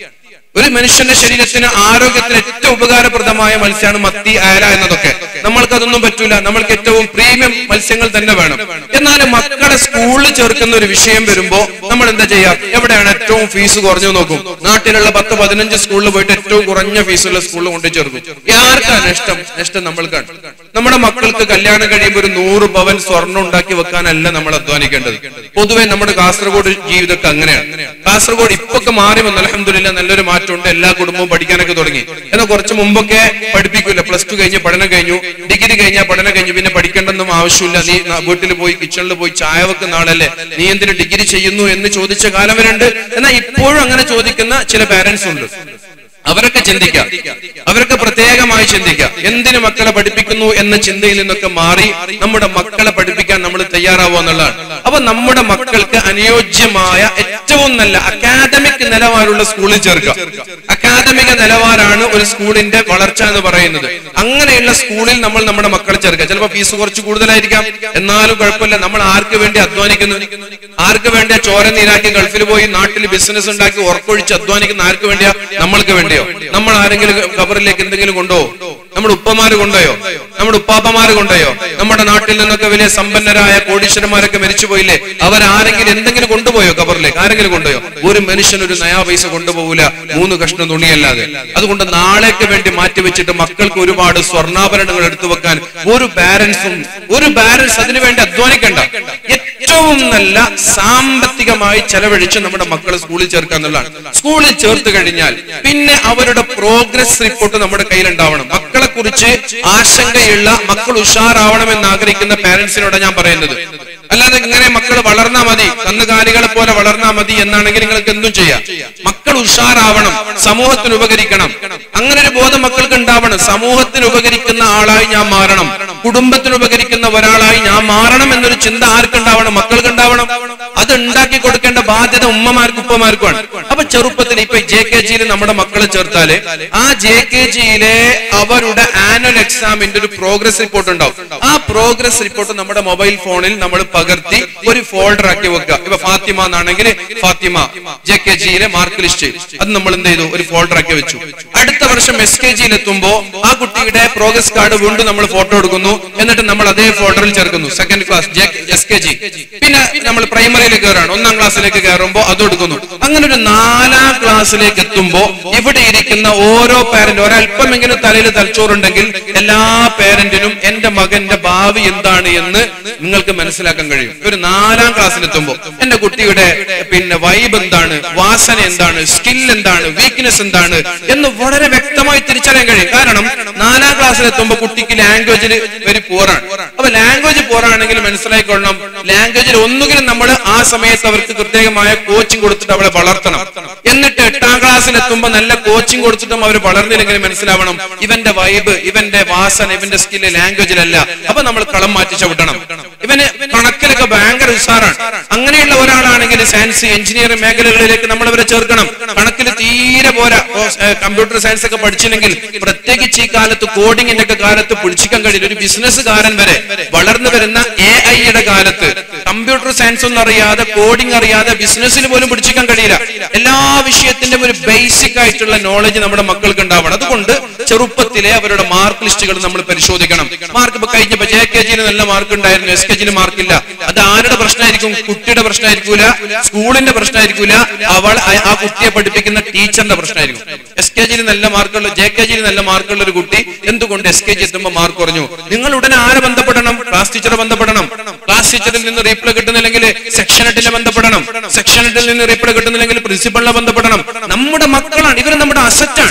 ഒരു മനുഷ്യന്റെ ശരീരത്തിന് ആരോഗ്യത്തിന് ഏറ്റവും ഉപകാരപ്രദമായ മത്സ്യമാണ് മത്തി അയല എന്നതൊക്കെ നമ്മൾക്ക് അതൊന്നും പറ്റൂല നമ്മൾക്ക് ഏറ്റവും പ്രീമിയം മത്സ്യങ്ങൾ തന്നെ വേണം എന്നാൽ മക്കളെ സ്കൂളിൽ ചേർക്കുന്ന ഒരു വിഷയം വരുമ്പോ നമ്മൾ എന്താ ചെയ്യാ എവിടെയാണ് ഏറ്റവും ഫീസ് കുറഞ്ഞു നോക്കും നാട്ടിലുള്ള പത്ത് പതിനഞ്ച് സ്കൂളിൽ പോയിട്ട് ഏറ്റവും കുറഞ്ഞ ഫീസുള്ള സ്കൂളിൽ കൊണ്ട് ചേർക്കും ആർക്കാണ് നഷ്ടം നഷ്ടം നമ്മൾക്കാണ് നമ്മുടെ മക്കൾക്ക് കല്യാണം കഴിയുമ്പോൾ ഒരു നൂറ് പവൻ സ്വർണ്ണം ഉണ്ടാക്കി വെക്കാനല്ല നമ്മൾ അധ്വാനിക്കേണ്ടത് പൊതുവെ നമ്മുടെ കാസർഗോഡ് ജീവിതമൊക്കെ അങ്ങനെയാണ് കാസർഗോഡ് ഇപ്പൊക്കെ മാറി വന്നു അലഹമില്ല നല്ലൊരു മാറ്റമുണ്ട് എല്ലാ കുടുംബവും പഠിക്കാനൊക്കെ തുടങ്ങി എന്നാൽ കുറച്ച് മുമ്പൊക്കെ പഠിപ്പിക്കൂല പ്ലസ് ടു കഴിഞ്ഞ് പഠനം കഴിഞ്ഞു ഡിഗ്രി കഴിഞ്ഞാൽ പഠനം കഴിഞ്ഞു പിന്നെ പഠിക്കേണ്ടെന്നും ആവശ്യമില്ല നീ ന- വീട്ടിൽ പോയി കിച്ചണിൽ പോയി ചായ വെക്കുന്ന ആളല്ലേ നീ എന്തിനു ഡിഗ്രി ചെയ്യുന്നു എന്ന് ചോദിച്ച കാലം വരെ ഉണ്ട് എന്നാൽ ഇപ്പോഴും അങ്ങനെ ചോദിക്കുന്ന ചില പാരന്റ്സ് ഉണ്ട് അവരൊക്കെ ചിന്തിക്കാം അവരൊക്കെ പ്രത്യേകമായി ചിന്തിക്കാം എന്തിനു മക്കളെ പഠിപ്പിക്കുന്നു എന്ന ചിന്തയിൽ നിന്നൊക്കെ മാറി നമ്മുടെ മക്കളെ പഠിപ്പിക്കാൻ നമ്മൾ തയ്യാറാവുക എന്നുള്ളതാണ് അപ്പൊ നമ്മുടെ മക്കൾക്ക് അനുയോജ്യമായ ഏറ്റവും നല്ല അക്കാദമിക് നിലവാരമുള്ള സ്കൂളിൽ ചേർക്കുക അക്കാദമിക നിലവാരമാണ് ഒരു സ്കൂളിന്റെ വളർച്ച എന്ന് പറയുന്നത് അങ്ങനെയുള്ള സ്കൂളിൽ നമ്മൾ നമ്മുടെ മക്കളെ ചേർക്കുക ചിലപ്പോൾ ഫീസ് കുറച്ച് കൂടുതലായിരിക്കാം എന്നാലും കുഴപ്പമില്ല നമ്മൾ ആർക്ക് വേണ്ടി അധ്വാനിക്കുന്നു ആർക്ക് വേണ്ടിയാ ചോര നീരാക്കി ഗൾഫിൽ പോയി നാട്ടിൽ ബിസിനസ് ഉണ്ടാക്കി ഉറക്കൊഴിച്ച് അധ്വാനിക്കുന്ന ആർക്ക് വേണ്ടിയാ നമ്മൾക്ക് വേണ്ടിയോ നമ്മൾ ആരെങ്കിലും ഖബറിലേക്ക് എന്തെങ്കിലും കൊണ്ടുപോകും നമ്മുടെ ഉപ്പമാര് കൊണ്ടുപോയോ നമ്മുടെ ഉപ്പാപ്പമാര് കൊണ്ടുപോയോ നമ്മുടെ നാട്ടിൽ നിന്നൊക്കെ വലിയ സമ്പന്നരായ കോടീശ്വരന്മാരൊക്കെ മരിച്ചുപോയില്ലേ അവരാരെങ്കിലും എന്തെങ്കിലും കൊണ്ടുപോയോ ഖബറിലേക്ക് ആരെങ്കിലും കൊണ്ടുപോയോ ഒരു മനുഷ്യൻ ഒരു നയാ പൈസ കൊണ്ടുപോകില്ല മൂന്ന് കഷ്ണം തുണിയല്ലാതെ അതുകൊണ്ട് നാളേക്ക് വേണ്ടി മാറ്റിവെച്ചിട്ട് മക്കൾക്ക് ഒരുപാട് സ്വർണ്ണാഭരണങ്ങൾ എടുത്തു വെക്കാൻ ഒരു പാരന്റ്സും ഒരു പാരന്റ്സ് അതിനു വേണ്ടി അധ്വാനിക്കണ്ട ഏറ്റവും നല്ല സാമ്പത്തികമായി ചെലവഴിച്ച് നമ്മുടെ മക്കളെ സ്കൂളിൽ ചേർക്കുക എന്നുള്ളതാണ് സ്കൂളിൽ ചേർത്ത് കഴിഞ്ഞാൽ പിന്നെ അവരുടെ പ്രോഗ്രസ് റിപ്പോർട്ട് നമ്മുടെ കയ്യിലുണ്ടാവണം മക്കളെ കുറിച്ച് ആശങ്കയുള്ള മക്കൾ ഉഷാറാവണമെന്ന് ആഗ്രഹിക്കുന്ന പാരന്റ്സിനോട് ഞാൻ പറയുന്നത് അല്ലാതെ ഇങ്ങനെ മക്കൾ വളർന്നാ മതി കന്നുകാലികളെ പോലെ വളർന്നാ മതി എന്നാണെങ്കിൽ നിങ്ങൾക്ക് എന്തും ചെയ്യാം മക്കൾ ഉഷാറാവണം സമൂഹത്തിന് ഉപകരിക്കണം അങ്ങനെ ഒരു ബോധം മക്കൾക്ക് ഉണ്ടാവണം സമൂഹത്തിന് ഉപകരിക്കുന്ന ആളായി ഞാൻ മാറണം കുടുംബത്തിന് ഉപകരിക്കുന്ന ഒരാളായി ഞാൻ മാറണം എന്നൊരു ചിന്ത ആർക്കുണ്ടാവണം മക്കൾക്ക് ഉണ്ടാവണം അത് ഉണ്ടാക്കി കൊടുക്കേണ്ട ബാധ്യത ഉമ്മമാർക്കും ഉപ്പമാർക്കുമാണ് അപ്പൊ ചെറുപ്പത്തിൽ ഇപ്പൊ ജെ കെ ജിയിൽ നമ്മുടെ മക്കളെ ചേർത്താല് ആ ജെ കെ ജിയിലെ അവരുടെ ആനുവൽ എക്സാമിന്റെ ഒരു പ്രോഗ്രസ് റിപ്പോർട്ട് ഉണ്ടാവും ആ പ്രോഗ്രസ് റിപ്പോർട്ട് നമ്മുടെ മൊബൈൽ ഫോണിൽ നമ്മൾ പകർത്തി ഒരു ഫോൾഡർ ആക്കി വെക്കുക ഇപ്പൊ ഫാത്തിമ എന്നാണെങ്കിൽ ഫാത്തിമ ജെ കെ ജിയിലെ മാർക്ക് ലിസ്റ്റ് അത് നമ്മൾ എന്ത് ചെയ്തു ഒരു ഫോൾഡർ ആക്കി വെച്ചു അടുത്ത വർഷം എസ് കെ ജിയിൽ എത്തുമ്പോ ആ കുട്ടിയുടെ പ്രോഗ്രസ് കാർഡ് വീണ്ടും നമ്മൾ ഫോട്ടോ എടുക്കുന്നു എന്നിട്ട് നമ്മൾ അതേ ഫോൾഡറിൽ ചേർക്കുന്നു second class S K G പിന്നെ നമ്മൾ പ്രൈമറിയിലേക്ക് കയറാണ് ഒന്നാം ക്ലാസ്സിലേക്ക് കയറുമ്പോൾ അത് എടുക്കുന്നു അങ്ങനെ ഒരു നാലാം ക്ലാസ്സിലേക്ക് എത്തുമ്പോ ഇവിടെ ഇരിക്കുന്ന ഓരോ പാരന്റ് ഒരല്പമെങ്കിലും തലയിൽ തലച്ചോറുണ്ടെങ്കിൽ എല്ലാ പാരന്റിനും എന്റെ മകന്റെ ഭാവി എന്താണ് എന്ന് നിങ്ങൾക്ക് മനസ്സിലാക്കാൻ കഴിയും ഒരു നാലാം ക്ലാസ്സിലെത്തുമ്പോ എന്റെ കുട്ടിയുടെ പിന്നെ വൈബ് എന്താണ് വാസന എന്താണ് സ്കിൽ എന്താണ് വീക്ക്നെസ് എന്താണ് എന്ന് വളരെ വ്യക്തമായി തിരിച്ചറിയാൻ കഴിയും കാരണം നാലാം ക്ലാസ്സിലെത്തുമ്പോ കുട്ടിക്ക് ലാംഗ്വേജിൽ വെരി പോറാണ് അപ്പൊ ലാംഗ്വേജ് പോറാണെങ്കിൽ മനസ്സിലായിക്കൊള്ളണം ലാംഗ്വേജിൽ ഒന്നുകിലും നമ്മൾ ആ സമയത്ത് അവർക്ക് പ്രത്യേകമായ കോച്ചിങ് കൊടുത്തിട്ട് അവളെ വളർത്തണം എന്നിട്ട് എട്ടാം ക്ലാസ്സിലെത്തുമ്പോ നല്ല കോച്ചിങ് കൊടുത്തിട്ടും അവർ വളർന്നില്ലെങ്കിൽ മനസ്സിലാവണം ഇവന്റെ വൈബ് ഇവന്റെ വാസന ഇവന്റെ സ്കില്ല് ലാംഗ്വേജിലല്ല അപ്പൊ നമ്മൾ കളം മാറ്റി ചവിട്ടണം ഇവന് കണക്കിലൊക്കെ ഭയങ്കര ഉഷാറാണ് അങ്ങനെയുള്ള ഒരാളാണെങ്കിൽ സയൻസ് എഞ്ചിനീയറിംഗ് മേഖലകളിലേക്ക് നമ്മൾ അവരെ ചേർക്കണം കണക്കിൽ തീരെ പോരാ കമ്പ്യൂട്ടർ സയൻസ് ഒക്കെ പഠിച്ചില്ലെങ്കിൽ പ്രത്യേകിച്ച് ഈ കാലത്ത് കോഡിങ്ങിന്റെ ഒക്കെ കാലത്ത് പിടിച്ചിക്കാൻ കഴിയില്ല ഒരു ബിസിനസ്സുകാരൻ വരെ വളർന്നു വരുന്ന എ ഐയുടെ കാലത്ത് കമ്പ്യൂട്ടർ സയൻസ് ഒന്നും അറിയാതെ കോഡിംഗ് അറിയാതെ ബിസിനസ്സിൽ പോലും പിടിച്ചിക്കാൻ കഴിയില്ല എല്ലാ വിഷയത്തിന്റെയും ഒരു ബേസിക് ആയിട്ടുള്ള നോളജ് നമ്മുടെ മക്കൾക്ക് ഉണ്ടാവണം അതുകൊണ്ട് ചെറുപ്പത്തിലെ അവരുടെ മാർക്ക് ലിസ്റ്റുകൾ നമ്മൾ പരിശോധിക്കണം മാർക്ക് ഇപ്പൊ കഴിഞ്ഞപ്പോ ജെ കെ ജിന് നല്ല മാർക്ക് ഉണ്ടായിരുന്നു എസ് കെ ജിന് മാർക്കില്ല അത് ആരുടെ പ്രശ്നമായിരിക്കും കുട്ടിയുടെ പ്രശ്നമായിരിക്കൂല സ്കൂളിന്റെ പ്രശ്നമായിരിക്കൂല അവൾ ആ- ആ കുട്ടിയെ പഠിപ്പിക്കുന്ന ടീച്ചറിന്റെ പ്രശ്നമായിരിക്കും എസ് കെ ജിയിൽ നല്ല മാർക്കുള്ള ജെ കെ ജിയിൽ നല്ല മാർക്കുള്ള ഒരു കുട്ടി എന്തുകൊണ്ട് എസ് കെ ജി എത്തുമ്പോൾ മാർക്ക് കുറഞ്ഞു നിങ്ങൾ ഉടനെ ആരെ ബന്ധപ്പെടണം ക്ലാസ് ടീച്ചറെ ബന്ധപ്പെടണം ക്ലാസ് ടീച്ചറിൽ നിന്ന് റീപ്ലൈ കിട്ടുന്നില്ലെങ്കിൽ സെക്ഷൻ എട്ടിനെ ബന്ധപ്പെടണം സെക്ഷൻ എട്ടിൽ നിന്ന് റീപ്ലൈ കിട്ടുന്നില്ലെങ്കിൽ പ്രിൻസിപ്പളിനെ ബന്ധപ്പെടണം നമ്മുടെ മക്കളാണ് ഇവർ നമ്മുടെ അസറ്റാണ്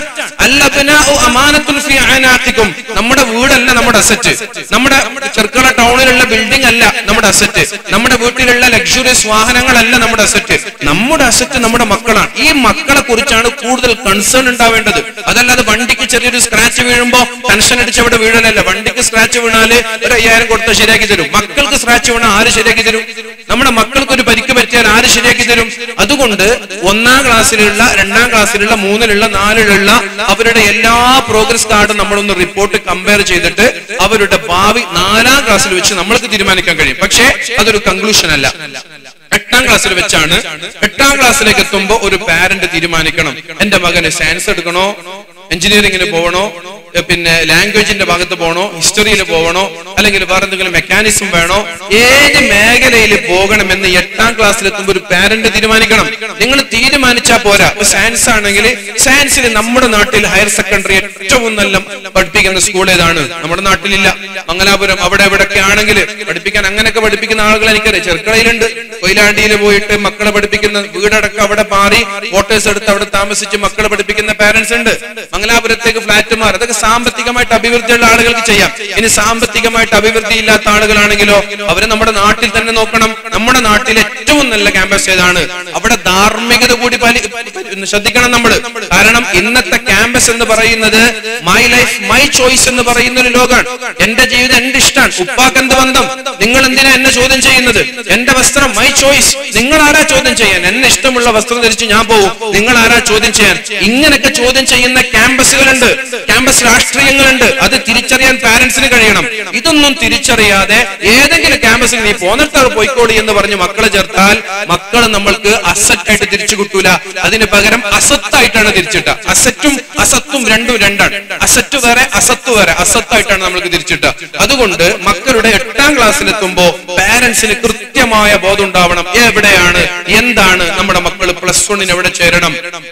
അല്ലബ്നാഉ അമാനത്തുൻ ഫി അനാഖിക്കും നമ്മുടെ വീടല്ല നമ്മുടെ അസറ്റ് നമ്മുടെ ചെർക്കള ടൗണിലുള്ള ബിൽഡിംഗ് അല്ല നമ്മുടെ അസറ്റ് നമ്മുടെ വീട്ടിലുള്ള ലക്ഷറിയസ് വാഹനങ്ങളല്ല നമ്മുടെ അസറ്റ് നമ്മുടെ അസറ്റ് നമ്മുടെ മക്കളാണ് ഈ മക്കളെ കുറിച്ചാണ് കൂടുതൽ കൺസേൺ ഉണ്ടാവേണ്ടത് അതല്ലാതെ വണ്ടിക്ക് ചെറിയൊരു സ്ക്രാച്ച് വീഴുമ്പോ ടെൻഷൻ അടിച്ച് അവിടെ വീഴലല്ല വണ്ടിക്ക് സ്ക്രാച്ച് വീണാല് ഒരു അയ്യായിരം കൊടുത്ത് ശരിയാക്കി തരും മക്കൾക്ക് സ്ക്രാച്ച് വീണാൽ ആര് ശരിയാക്കി തരും നമ്മുടെ മക്കൾക്ക് ഒരു പരിക്ക് പറ്റിയാൽ ആര് ശരിയാക്കി തരും അതുകൊണ്ട് ഒന്നാം ക്ലാസ്സിലുള്ള രണ്ടാം ക്ലാസ്സിലുള്ള മൂന്നിലുള്ള നാലിലുള്ള അവരുടെ എല്ലാ പ്രോഗ്രസ് കാർഡും നമ്മളൊന്ന് റിപ്പോർട്ട് കമ്പയർ ചെയ്തിട്ട് അവരുടെ ഭാവി നാലാം ക്ലാസ്സിൽ വെച്ച് നമ്മൾക്ക് തീരുമാനിക്കാൻ കഴിയും പക്ഷേ അതൊരു കൺക്ലൂഷൻ അല്ല എട്ടാം ക്ലാസ്സിൽ വെച്ചാണ് എട്ടാം ക്ലാസ്സിലേക്ക് എത്തുമ്പോ ഒരു പാരന്റ് തീരുമാനിക്കണം എന്റെ മകന് സയൻസ് എടുക്കണോ എഞ്ചിനീയറിംഗിന് പോകണോ എ, പിന്നെ ലാംഗ്വേജിന്റെ ഭാഗത്ത് പോകണോ ഹിസ്റ്ററിയിൽ പോകണോ അല്ലെങ്കിൽ വേറെ എന്തെങ്കിലും മെക്കാനിസം വേണോ ഏത് മേഖലയിൽ പോകണമെന്ന് എട്ടാം ക്ലാസ്സിൽ എത്തുമ്പോൾ ഒരു പാരന്റ് തീരുമാനിക്കണം നിങ്ങൾ തീരുമാനിച്ചാൽ പോരാ ഇപ്പൊ സയൻസ് ആണെങ്കിൽ സയൻസിൽ നമ്മുടെ നാട്ടിൽ ഹയർ സെക്കൻഡറി ഏറ്റവും നല്ല പഠിപ്പിക്കുന്ന സ്കൂൾ ഏതാണ് നമ്മുടെ നാട്ടിലില്ല മംഗലാപുരം അവിടെ എവിടെയൊക്കെ ആണെങ്കിൽ പഠിപ്പിക്കാൻ അങ്ങനെയൊക്കെ പഠിപ്പിക്കുന്ന ആളുകൾ എനിക്കറിയാം ചെറുക്കളയിലുണ്ട് കൊയിലാണ്ടിയിൽ പോയിട്ട് മക്കളെ പഠിപ്പിക്കുന്ന വീടടക്കം അവിടെ മാറി വോട്ടേഴ്സ് എടുത്ത് അവിടെ താമസിച്ച് മക്കളെ പഠിപ്പിക്കുന്ന പാരന്റ്സ് ഉണ്ട് മംഗലാപുരത്തേക്ക് ഫ്ലാറ്റ് മാറി അതൊക്കെ സാമ്പത്തികമായിട്ട് അഭിവൃദ്ധിയുള്ള ആളുകൾക്ക് ചെയ്യാം ഇനി സാമ്പത്തികമായിട്ട് അഭിവൃദ്ധി ഇല്ലാത്ത ആളുകളാണെങ്കിലോ അവര് നമ്മുടെ നാട്ടിൽ തന്നെ നോക്കണം നമ്മുടെ നാട്ടിൽ ഏറ്റവും നല്ല ക്യാമ്പസ് ഏതാണ് അവിടെ ധാർമ്മികത കൂടി പാലി- ശ്രദ്ധിക്കണം നമ്മൾ കാരണം ഇന്നത്തെ ക്യാമ്പസ് എന്ന് പറയുന്നത് മൈ ലൈഫ് മൈ ചോയ്സ് എന്ന് പറയുന്ന ഒരു ലോകമാണ് എന്റെ ജീവിതം എന്റെ ഇഷ്ടമാണ് ഉപ്പാക്ക് എന്ത് ബന്ധം നിങ്ങൾ എന്തിനാ എന്നെ ചോദ്യം ചെയ്യുന്നത് എന്റെ വസ്ത്രം മൈ ചോയ്സ് നിങ്ങൾ ആരാ ചോദ്യം ചെയ്യാൻ എന്നെ ഇഷ്ടമുള്ള വസ്ത്രം ധരിച്ച് ഞാൻ പോകും നിങ്ങൾ ആരാ ചോദ്യം ചെയ്യാൻ ഇങ്ങനെയൊക്കെ ചോദ്യം ചെയ്യുന്ന ക്യാമ്പസുകളുണ്ട് ക്യാമ്പസ് രാഷ്ട്രീയങ്ങളുണ്ട് അത് തിരിച്ചറിയാൻ പാരന്റ്സിന് കഴിയണം ഇതൊന്നും തിരിച്ചറിയാതെ ഏതെങ്കിലും ക്യാമ്പസിൽ നീ പോന്നിട്ട് പോയിക്കോളി എന്ന് പറഞ്ഞ് മക്കളെ ചേർത്താൽ മക്കളെ നമ്മൾക്ക് അസറ്റ് ആയിട്ട് തിരിച്ചു കിട്ടൂല അതിന് പകരം അസത്തായിട്ടാണ് തിരിച്ചിട്ട അസറ്റും അസത്തും രണ്ടും രണ്ടാണ് അസറ്റ് വേറെ അസത്ത് വേറെ അസത്തായിട്ടാണ് നമ്മൾക്ക് തിരിച്ചിട്ട അതുകൊണ്ട് മക്കളുടെ എട്ടാം ക്ലാസ്സിലെത്തുമ്പോ പാരന്റ്സിന് കൃത്യമായ ബോധം ഉണ്ടാവണം എവിടെയാണ് എന്താണ് നമ്മുടെ മക്കൾ പ്ലസ് വണ്ണിന് എവിടെ ചേരണം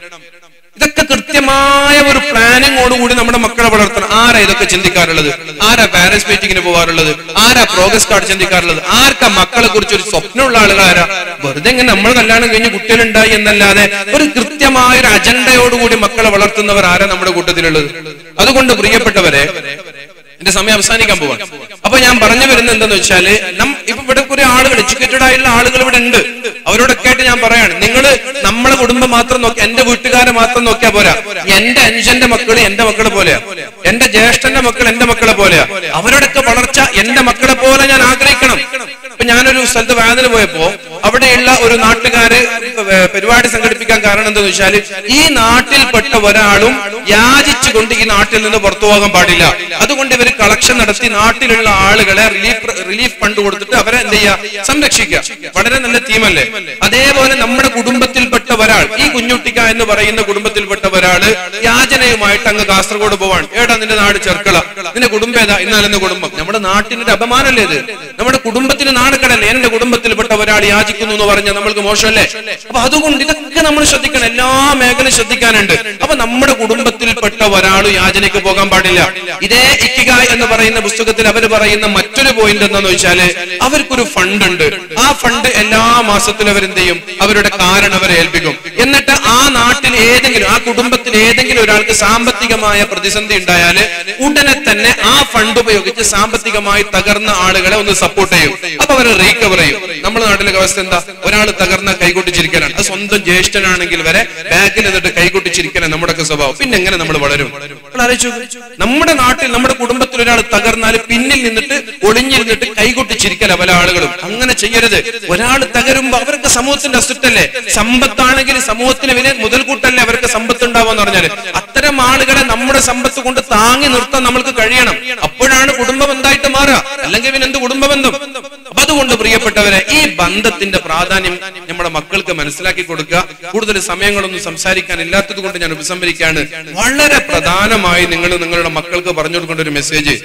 ഇതൊക്കെ കൃത്യമായ ഒരു പ്ലാനിങ്ങോടുകൂടി നമ്മുടെ മക്കളെ വളർത്തണം ആരാ ഇതൊക്കെ ചിന്തിക്കാറുള്ളത് ആരാ പാരന്റ്സ് മീറ്റിങ്ങിന് പോകാറുള്ളത് ആരാ പ്രോഗ്രസ് കാർഡ് ചിന്തിക്കാറുള്ളത് ആർക്കാ മക്കളെ കുറിച്ച് ഒരു സ്വപ്നമുള്ള ആളുകൾ ആരാ വെറുതെ ഇങ്ങനെ നമ്മൾ കല്യാണം കഴിഞ്ഞ് കുട്ടികളുണ്ടായി എന്നല്ലാതെ ഒരു കൃത്യമായ ഒരു അജണ്ടയോടുകൂടി മക്കളെ വളർത്തുന്നവർ ആരാ നമ്മുടെ കൂട്ടത്തിലുള്ളത് അതുകൊണ്ട് പ്രിയപ്പെട്ടവരെ എന്റെ സമയം അവസാനിക്കാൻ പോവാണ് അപ്പൊ ഞാൻ പറഞ്ഞു വരുന്നത് എന്താന്ന് വെച്ചാല് നം ഇപ്പൊ ഇവിടെ കുറെ ആളുകൾ എഡ്യൂക്കേറ്റഡ് ആയിട്ടുള്ള ആളുകൾ ഇവിടെ ഉണ്ട് അവരോടൊക്കെ ആയിട്ട് ഞാൻ പറയാണ് നിങ്ങൾ നമ്മളെ കുടുംബം മാത്രം നോക്കി എന്റെ വീട്ടുകാരെ മാത്രം നോക്കിയാൽ പോരാ എന്റെ അഞ്ചന്റെ മക്കൾ എന്റെ മക്കളെ പോലെയാ എന്റെ ജ്യേഷ്ഠന്റെ മക്കൾ എന്റെ മക്കളെ പോലെയാ അവരോടൊക്കെ വളർച്ച എന്റെ മക്കളെ പോലെ ഞാൻ ആഗ്രഹിക്കണം ഇപ്പൊ ഞാനൊരു സ്ഥലത്ത് വാതിന് പോയപ്പോ അവിടെയുള്ള ഒരു നാട്ടുകാര് ഏർ പരിപാടി സംഘടിപ്പിക്കാൻ കാരണം എന്താന്ന് വെച്ചാല് ഈ നാട്ടിൽപ്പെട്ട ഒരാളും യാചിച്ചുകൊണ്ട് ഈ നാട്ടിൽ നിന്ന് പുറത്തു പോകാൻ പാടില്ല അതുകൊണ്ട് ഇവർ കളക്ഷൻ നടത്തി നാട്ടിലുള്ള ആളുകളെ റിലീഫ് റിലീഫ് ഫണ്ട് കൊടുത്തിട്ട് അവരെ എന്ത് ചെയ്യുക സംരക്ഷിക്കുക വളരെ നല്ല തീമല്ലേ അതേപോലെ നമ്മുടെ കുടുംബത്തിൽപ്പെട്ട ഒരാൾ ഈ കുഞ്ഞുട്ടിക്ക എന്ന് പറയുന്ന കുടുംബത്തിൽപ്പെട്ട ഒരാള് യാചനയുമായിട്ട് അങ്ങ് കാസർഗോഡ് പോവാണ് ഏടാ നിന്റെ നാട് ചെർക്കള നിന്റെ കുടുംബം ഏതാ ഇന്നാലെന്ന കുടുംബം നമ്മുടെ നാട്ടിന്റെ ഒരു അപമാനല്ലേ ഇത് നമ്മുടെ കുടുംബത്തിന് നാണക്കടല്ലേ എന്റെ കുടുംബത്തിൽപ്പെട്ട ഒരാൾ യാചിക്കുന്നു എന്ന് പറഞ്ഞാൽ നമ്മൾക്ക് മോശമല്ലേ അപ്പൊ അതുകൊണ്ട് ഇതൊക്കെ നമ്മൾ ശ്രദ്ധിക്കണം എല്ലാ മേഖലയും ശ്രദ്ധിക്കാനുണ്ട് അപ്പൊ നമ്മുടെ കുടുംബത്തിൽപ്പെട്ട ഒരാൾ യാചനയ്ക്ക് പോകാൻ പാടില്ല ഇതേ ഇക്കിക എന്ന് പറയുന്ന പുസ്തകത്തിൽ അവർ പറയുന്ന മറ്റൊരു പോയിന്റ് എന്താന്ന് വെച്ചാല് അവർക്കൊരു ഫണ്ട് ഉണ്ട് ആ ഫണ്ട് എല്ലാ മാസത്തിലും അവരെന്ത് ചെയ്യും അവരുടെ കാരണം അവരെ ഏൽപ്പിക്കും എന്നിട്ട് ആ നാട്ടിൽ ഏതെങ്കിലും ആ കുടുംബത്തിൽ ഏതെങ്കിലും ഒരാൾക്ക് സാമ്പത്തികമായ പ്രതിസന്ധി ഉണ്ടായാല് ഉടനെ തന്നെ ആ ഫണ്ട് ഉപയോഗിച്ച് സാമ്പത്തികമായി തകർന്ന ആളുകളെ ഒന്ന് സപ്പോർട്ട് ചെയ്യും അപ്പൊ അവരെ റീകവർ ചെയ്യും നമ്മുടെ നാട്ടിലെ അവസ്ഥ എന്താ ഒരാൾ തകർന്ന കൈകൊട്ടിച്ചിരിക്കലാണ് അത് സ്വന്തം ജ്യേഷ്ഠനാണെങ്കിൽ വരെ ബാക്കിൽ നിന്നിട്ട് കൈകൊട്ടിച്ചിരിക്കലാണ് നമ്മുടെയൊക്കെ സ്വഭാവം പിന്നെ എങ്ങനെ നമ്മൾ വളരും നിങ്ങൾ ആലോചിച്ചു നോക്ക്. നമ്മുടെ നാട്ടിൽ നമ്മുടെ കുടുംബത്തിൽ ഒരാൾ തകർന്നാൽ പിന്നിൽ നിന്നിട്ട് ഒളിഞ്ഞിരുന്നിട്ട് കൈകൊട്ടിച്ചിരിക്കല പല ആളുകളും അങ്ങനെ ചെയ്യരുത് ഒരാൾ തകരുമ്പോ അവർക്ക് സമൂഹത്തിന്റെ അസുറ്റല്ലേ സമ്പത്താണെങ്കിൽ സമൂഹത്തിന് വില മുതൽക്കൂട്ടല്ലേ അവർക്ക് സമ്പത്ത് ഉണ്ടാവാന്ന് പറഞ്ഞാല് അത്തരം ആളുകളെ നമ്മുടെ സമ്പത്ത് കൊണ്ട് താങ്ങി നിർത്താൻ നമ്മൾക്ക് കഴിയണം അപ്പോഴാണ് കുടുംബ ബന്ധമായിട്ട് മാറുക അല്ലെങ്കിൽ പിന്നെ എന്ത് കുടുംബ ബന്ധം അപ്പൊ അതുകൊണ്ട് പ്രിയപ്പെട്ടവരെ ഈ ബന്ധത്തിന്റെ പ്രാധാന്യം നമ്മുടെ മക്കൾക്ക് മനസ്സിലാക്കി കൊടുക്കുക കൂടുതൽ സമയങ്ങളൊന്നും സംസാരിക്കാൻ ഇല്ലാത്തത് കൊണ്ട് ഞാൻ ഉപസംഹരിക്കുകയാണ് വളരെ പ്രധാനമായി നിങ്ങൾ നിങ്ങളുടെ മക്കൾക്ക് പറഞ്ഞു കൊടുക്കേണ്ട ഒരു മെസ്സേജ്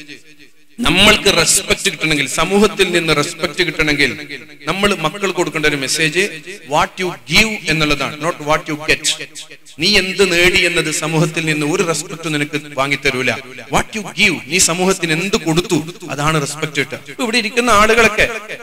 നമ്മൾക്ക് റെസ്പെക്ട് കിട്ടണമെങ്കിൽ സമൂഹത്തിൽ നിന്ന് റെസ്പെക്ട് കിട്ടണമെങ്കിൽ നമ്മൾ മക്കൾ കൊടുക്കേണ്ട ഒരു മെസ്സേജ് വാട്ട് യു ഗീവ് എന്നുള്ളതാണ് നോട്ട് വാട്ട് യു ഗെറ്റ് നീ എന്ത് നേടി എന്നത് സമൂഹത്തിൽ നിന്ന് ഒരു റെസ്പെക്ട് നിനക്ക് വാങ്ങിത്തരൂല വാട്ട് യു ഗീവ് നീ സമൂഹത്തിന് എന്ത് കൊടുത്തു അതാണ് റെസ്പെക്ട് കിട്ടുക ഇപ്പൊ ഇവിടെ ഇരിക്കുന്ന ആളുകളൊക്കെ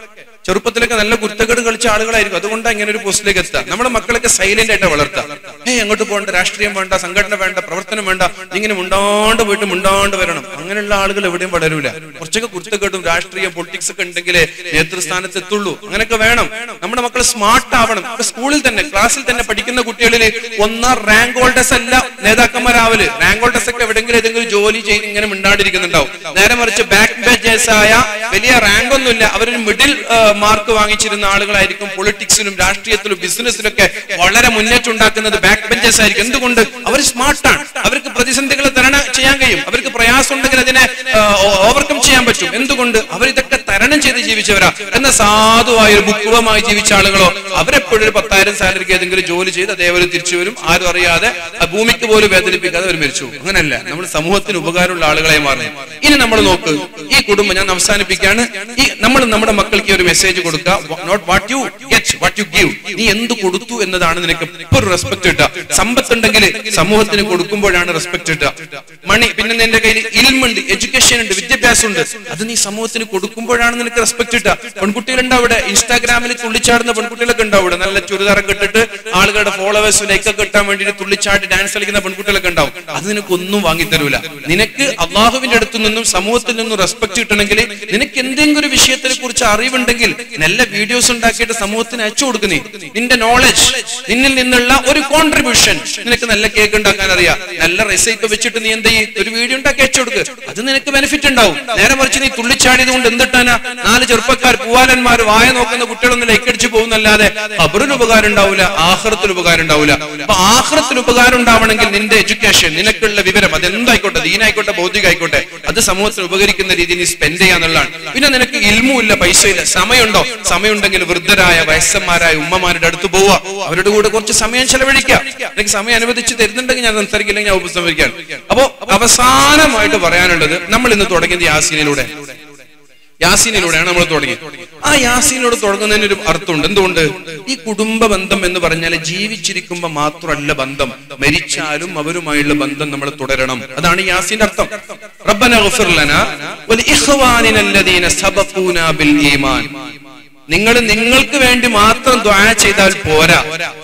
ചെറുപ്പത്തിലൊക്കെ നല്ല കുരുത്തക്കേട് കളിച്ച ആളുകളായിരിക്കും അതുകൊണ്ടാണ് ഇങ്ങനെ ഒരു പോസ്റ്റിലേക്ക് എത്തുക നമ്മുടെ മക്കളൊക്കെ സൈലന്റ് ആയിട്ട് വളർത്താം ഏയ് അങ്ങോട്ട് പോകണ്ട രാഷ്ട്രീയം വേണ്ട സംഘടന വേണ്ട പ്രവർത്തനം വേണ്ട നീ ഇങ്ങനെ മുണ്ടാണ്ട് പോയിട്ട് മുണ്ടാണ്ട് വരണം അങ്ങനെയുള്ള ആളുകൾ എവിടെയും വളരൂല കുറച്ചൊക്കെ കുരുത്തക്കേടും രാഷ്ട്രീയം പൊളിറ്റിക്സ് ഒക്കെ ഉണ്ടെങ്കിലേ നേതൃസ്ഥാനത്ത് എത്തുള്ളൂ അങ്ങനെയൊക്കെ വേണം നമ്മുടെ മക്കൾ സ്മാർട്ട് ആവണം ഇപ്പൊ സ്കൂളിൽ തന്നെ ക്ലാസ്സിൽ തന്നെ പഠിക്കുന്ന കുട്ടികളിൽ ഒന്നാം റാങ്ക് ഹോൾഡേഴ്സ് അല്ല നേതാക്കന്മാരാവല് റാങ്ക് ഹോൾഡേഴ്സ് ഒക്കെ എവിടെയെങ്കിലും ഏതെങ്കിലും ജോലി ചെയ്ത് ഇങ്ങനെ മിണ്ടാണ്ടിരിക്കുന്നുണ്ടാവും നേരെ മറിച്ച് ബാക്ക് ബെഞ്ചേഴ്സ് ആയ വലിയ റാങ്ക് ഒന്നുമില്ല അവരൊരു മിഡിൽ മാർക്ക് വാങ്ങിച്ചിരുന്ന ആളുകളായിരിക്കും പൊളിറ്റിക്സിലും രാഷ്ട്രീയത്തിലും ബിസിനസ്സിലൊക്കെ വളരെ മുന്നേറ്റം ഉണ്ടാക്കുന്നത് ബാക്ക് ബെഞ്ചേഴ്സ് ആയിരിക്കും എന്തുകൊണ്ട് അവർ സ്മാർട്ടാണ് അവർക്ക് പ്രതിസന്ധികൾ തരണം ചെയ്യാൻ കഴിയും അവർക്ക് പ്രയാസം ഉണ്ടെങ്കിൽ അതിനെ ഓവർകം ചെയ്യാൻ പറ്റും എന്തുകൊണ്ട് അവർ ഇതൊക്കെ തരണം ചെയ്ത് ജീവിച്ചവരാ എന്ന സാധുവായ ഒരു ബുക്കുവമായി ജീവിച്ച ആളുകളോ അവരെപ്പോഴും ഒരു പത്തായിരം സാലറിക്ക് ഏതെങ്കിലും ജോലി ചെയ്ത് അതേപോലെ തിരിച്ചു വരും ആരും അറിയാതെ ആ ഭൂമിക്ക് പോലും വേദനിപ്പിക്കാതെ അവർ മരിച്ചു പോകും. അങ്ങനല്ല നമ്മൾ സമൂഹത്തിന് ഉപകാരമുള്ള ആളുകളായി മാറുന്നു ഇനി നമ്മൾ നോക്ക് ഈ കുടുംബം ഞാൻ അവസാനിപ്പിക്കുകയാണ് ഈ നമ്മൾ നമ്മുടെ മക്കൾക്ക് ഈ ഒരു മെസ്സേജ് കൊടുക്കുക not what you get what you give നീ എന്ത് കൊടുത്തു എന്നതാണ് നിനക്ക് എപ്പോഴും റെസ്പെക്ട് കിട്ടുക സമ്പത്ത് ഉണ്ടെങ്കിൽ സമൂഹത്തിന് കൊടുക്കുമ്പോഴാണ് റെസ്പെക്ട് കിട്ടുക മണി പിന്നെ നിന്റെ കയ്യിൽ ഇൽമുണ്ട് എഡ്യൂക്കേഷൻ ഉണ്ട് വിദ്യാഭ്യാസം ഉണ്ട് അത് നീ സമൂഹത്തിന് കൊടുക്കുമ്പോഴാണ് നിനക്ക് റെസ്പെക്ട് കിട്ടുക പെൺകുട്ടികളുണ്ട് അവിടെ ഇൻസ്റ്റാഗ്രാമിൽ തുള്ളിച്ചാടുന്ന പെൺകുട്ടികളൊക്കെ ഉണ്ടാവും അവിടെ നല്ല ചുരിദാറൊക്കെ ഇട്ടിട്ട് ആളുകളുടെ ഫോളോവേഴ്സ് ലൈക്കൊക്കെ കിട്ടാൻ വേണ്ടിയിട്ട് തുള്ളിച്ചാടി ഡാൻസ് കളിക്കുന്ന പെൺകുട്ടികളൊക്കെ ഉണ്ടാവും അത് നിനക്ക് ഒന്നും വാങ്ങിത്തരൂല നിനക്ക് അള്ളാഹുവിന്റെ അടുത്തു നിന്നും സമൂഹത്തിൽ നിന്നും റെസ്പെക്ട് കിട്ടണമെങ്കിൽ നിനക്ക് എന്തെങ്കിലും ഒരു വിഷയത്തിനെ കുറിച്ച് അറിവുണ്ടെങ്കിൽ നല്ല വീഡിയോസ് ഉണ്ടാക്കിയിട്ട് സമൂഹത്തിന് അയച്ചു കൊടുക്കുന്നേ നിന്റെ നോളജ് നിന്നിൽ നിന്നുള്ള ഒരു കോൺട്രിബ്യൂഷൻ നിനക്ക് നല്ല കേക്ക് ഉണ്ടാക്കാൻ അറിയാം നല്ല റെസിപ്പി വെച്ചിട്ട് നീ എന്ത് ചെയ്യും ഒരു വീഡിയോ ഉണ്ടാക്കി അയച്ചു കൊടുക്ക് അത് നിനക്ക് ബെനിഫിറ്റ് ഉണ്ടാവും നേരെ മറിച്ച് നീ തുള്ളിച്ചാടിയത് കൊണ്ട് എന്തിട്ടാനാ നാല് ചെറുപ്പക്കാർ പൂവാലന്മാർ വായ നോക്കുന്ന കുട്ടികളൊന്നും ലൈക്കടിച്ച് പോകുന്നല്ലാതെ അബറിന് ഉപകാരം ഉണ്ടാവില്ല ആഹ്റത്തിന് ഉപകാരം ഉണ്ടാവില്ല അപ്പൊ ആഹ്റത്തിന് ഉപകാരം ഉണ്ടാവണമെങ്കിൽ നിന്റെ എഡ്യൂക്കേഷൻ നിനക്കുള്ള വിവരം അത് എന്തായിക്കോട്ടെ ദീനായിക്കോട്ടെ ഭൗതിക ആയിക്കോട്ടെ അത് സമൂഹത്തിന് ഉപകരിക്കുന്ന രീതിയിൽ നീ സ്പെൻഡ് ചെയ്യാന്നുള്ളതാണ് പിന്നെ നിനക്ക് ഇൽമുമില്ല പൈസയില്ല സമയമുണ്ടോ സമയമുണ്ടെങ്കിൽ വൃദ്ധരായ വയസ്സന്മാരായ ഉമ്മമാരുടെ അടുത്ത് പോവുക അവരുടെ കൂടെ കുറച്ച് സമയം ചെലവഴിക്കുക എനിക്ക് സമയം അനുവദിച്ച് തരുന്നുണ്ടെങ്കിൽ ഞാൻ സംസാരിക്കില്ലെങ്കിൽ ഞാൻ ഉപസംഹരിക്കാം അപ്പോ അവസാനമായിട്ട് പറയാനുള്ളത് നമ്മൾ ഇന്ന് തുടങ്ങിയത് യാസീനിലൂടെ യാസീനിലൂടെയാണ് നമ്മൾ തുടങ്ങിയത് ആ യാസീനോട് തുടങ്ങുന്നതിന് ഒരു അർത്ഥമുണ്ട് എന്തുകൊണ്ട് ഈ കുടുംബ ബന്ധം എന്ന് പറഞ്ഞാൽ ജീവിച്ചിരിക്കുമ്പോ മാത്രമല്ല ബന്ധം മരിച്ചാലും അവരുമായുള്ള ബന്ധം നമ്മൾ തുടരണം അതാണ് ഈ യാസീന്റെ അർത്ഥം റബ്ബന ഗഫിർ ലനാ വലിഇഖ്വാനിന അല്ലദീന സബഖൂനാ ബിൽ ഈമാൻ നിങ്ങൾ നിങ്ങൾക്ക് വേണ്ടി മാത്രം ദ്വാ ചെയ്താൽ പോരാ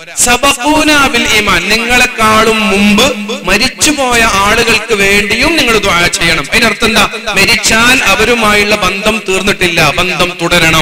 സബഖൂനാ ബിൽ ഈമാൻ നിങ്ങളെക്കാളും മുമ്പ് മരിച്ചുപോയ ആളുകൾക്ക് വേണ്ടിയും നിങ്ങൾ ദ്വാ ചെയ്യണം അതിനർത്ഥം എന്താ മരിച്ചാൽ അവരുമായുള്ള ബന്ധം തീർന്നിട്ടില്ല ബന്ധം തുടരണം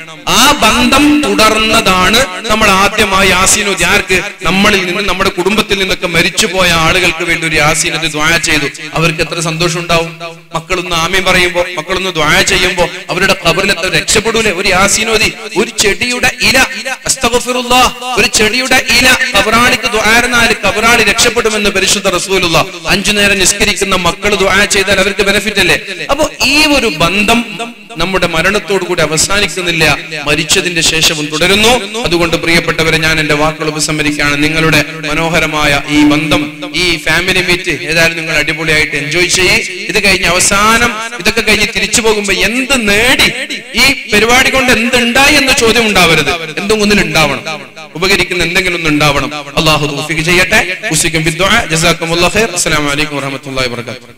ആ ബന്ധം തുടർന്നതാണ് നമ്മൾ ആദ്യമായി യാസീനു ആർക്ക് നമ്മളിൽ നിന്ന് നമ്മുടെ കുടുംബത്തിൽ നിന്നൊക്കെ മരിച്ചുപോയ ആളുകൾക്ക് വേണ്ടി ഒരു യാസീനത് ദ്വാ ചെയ്തു അവർക്ക് എത്ര സന്തോഷം ഉണ്ടാവും മക്കളൊന്ന് ആമയും പറയുമ്പോ മക്കളൊന്ന് ദ്വാ ചെയ്യുമ്പോ അവരുടെ കബറിലെത്ര രക്ഷപ്പെടൂലേ ഒരു യാസീനോതി ഒരു ചെടിയുടെ ഇല അസ്തഗ്ഫിറുല്ലാഹ് ഒരു ചെടിയുടെ ഇല കബറാളിക്ക് ദ്വാരനാല് കബറാളി രക്ഷപ്പെടുമെന്ന് പരിശുദ്ധ റസൂലുള്ള അഞ്ചു നേരം നിസ്കരിക്കുന്ന മക്കൾ ദ്വാ ചെയ്താൽ അവർക്ക് ബെനിഫിറ്റ് അല്ലേ അപ്പൊ ഈ ഒരു ബന്ധം നമ്മുടെ മരണത്തോടു കൂടി അവസാനിക്കുന്നില്ല മരിച്ചതിന്റെ ശേഷവും തുടരുന്നു അതുകൊണ്ട് പ്രിയപ്പെട്ടവരെ ഞാൻ എന്റെ വാക്കുകൾ ഉപസംഹരിക്കുകയാണ് നിങ്ങളുടെ മനോഹരമായ ഈ ബന്ധം ഈ ഫാമിലി മീറ്റ് ഏതായാലും നിങ്ങൾ അടിപൊളിയായിട്ട് എൻജോയ് ചെയ്യേ ഇത് കഴിഞ്ഞ് അവസാനം ഇതൊക്കെ കഴിഞ്ഞ് തിരിച്ചു പോകുമ്പോ എന്ത് നേടി ഈ പരിപാടി കൊണ്ട് എന്തുണ്ടായി എന്ന ചോദ്യം ഉണ്ടാവരുത് എന്തും ഒന്നിൽ ഉണ്ടാവണം ഉപകരിക്കുന്ന എന്തെങ്കിലും ഒന്ന് ഉണ്ടാവണം അള്ളാഹു തൗഫീഖ് ചെയ്യട്ടെ ഉസിക്കും ജസാക്കും അസ്സലാമു അലൈക്കും വറഹ്മത്തുള്ളാഹി വബറകാതുഹു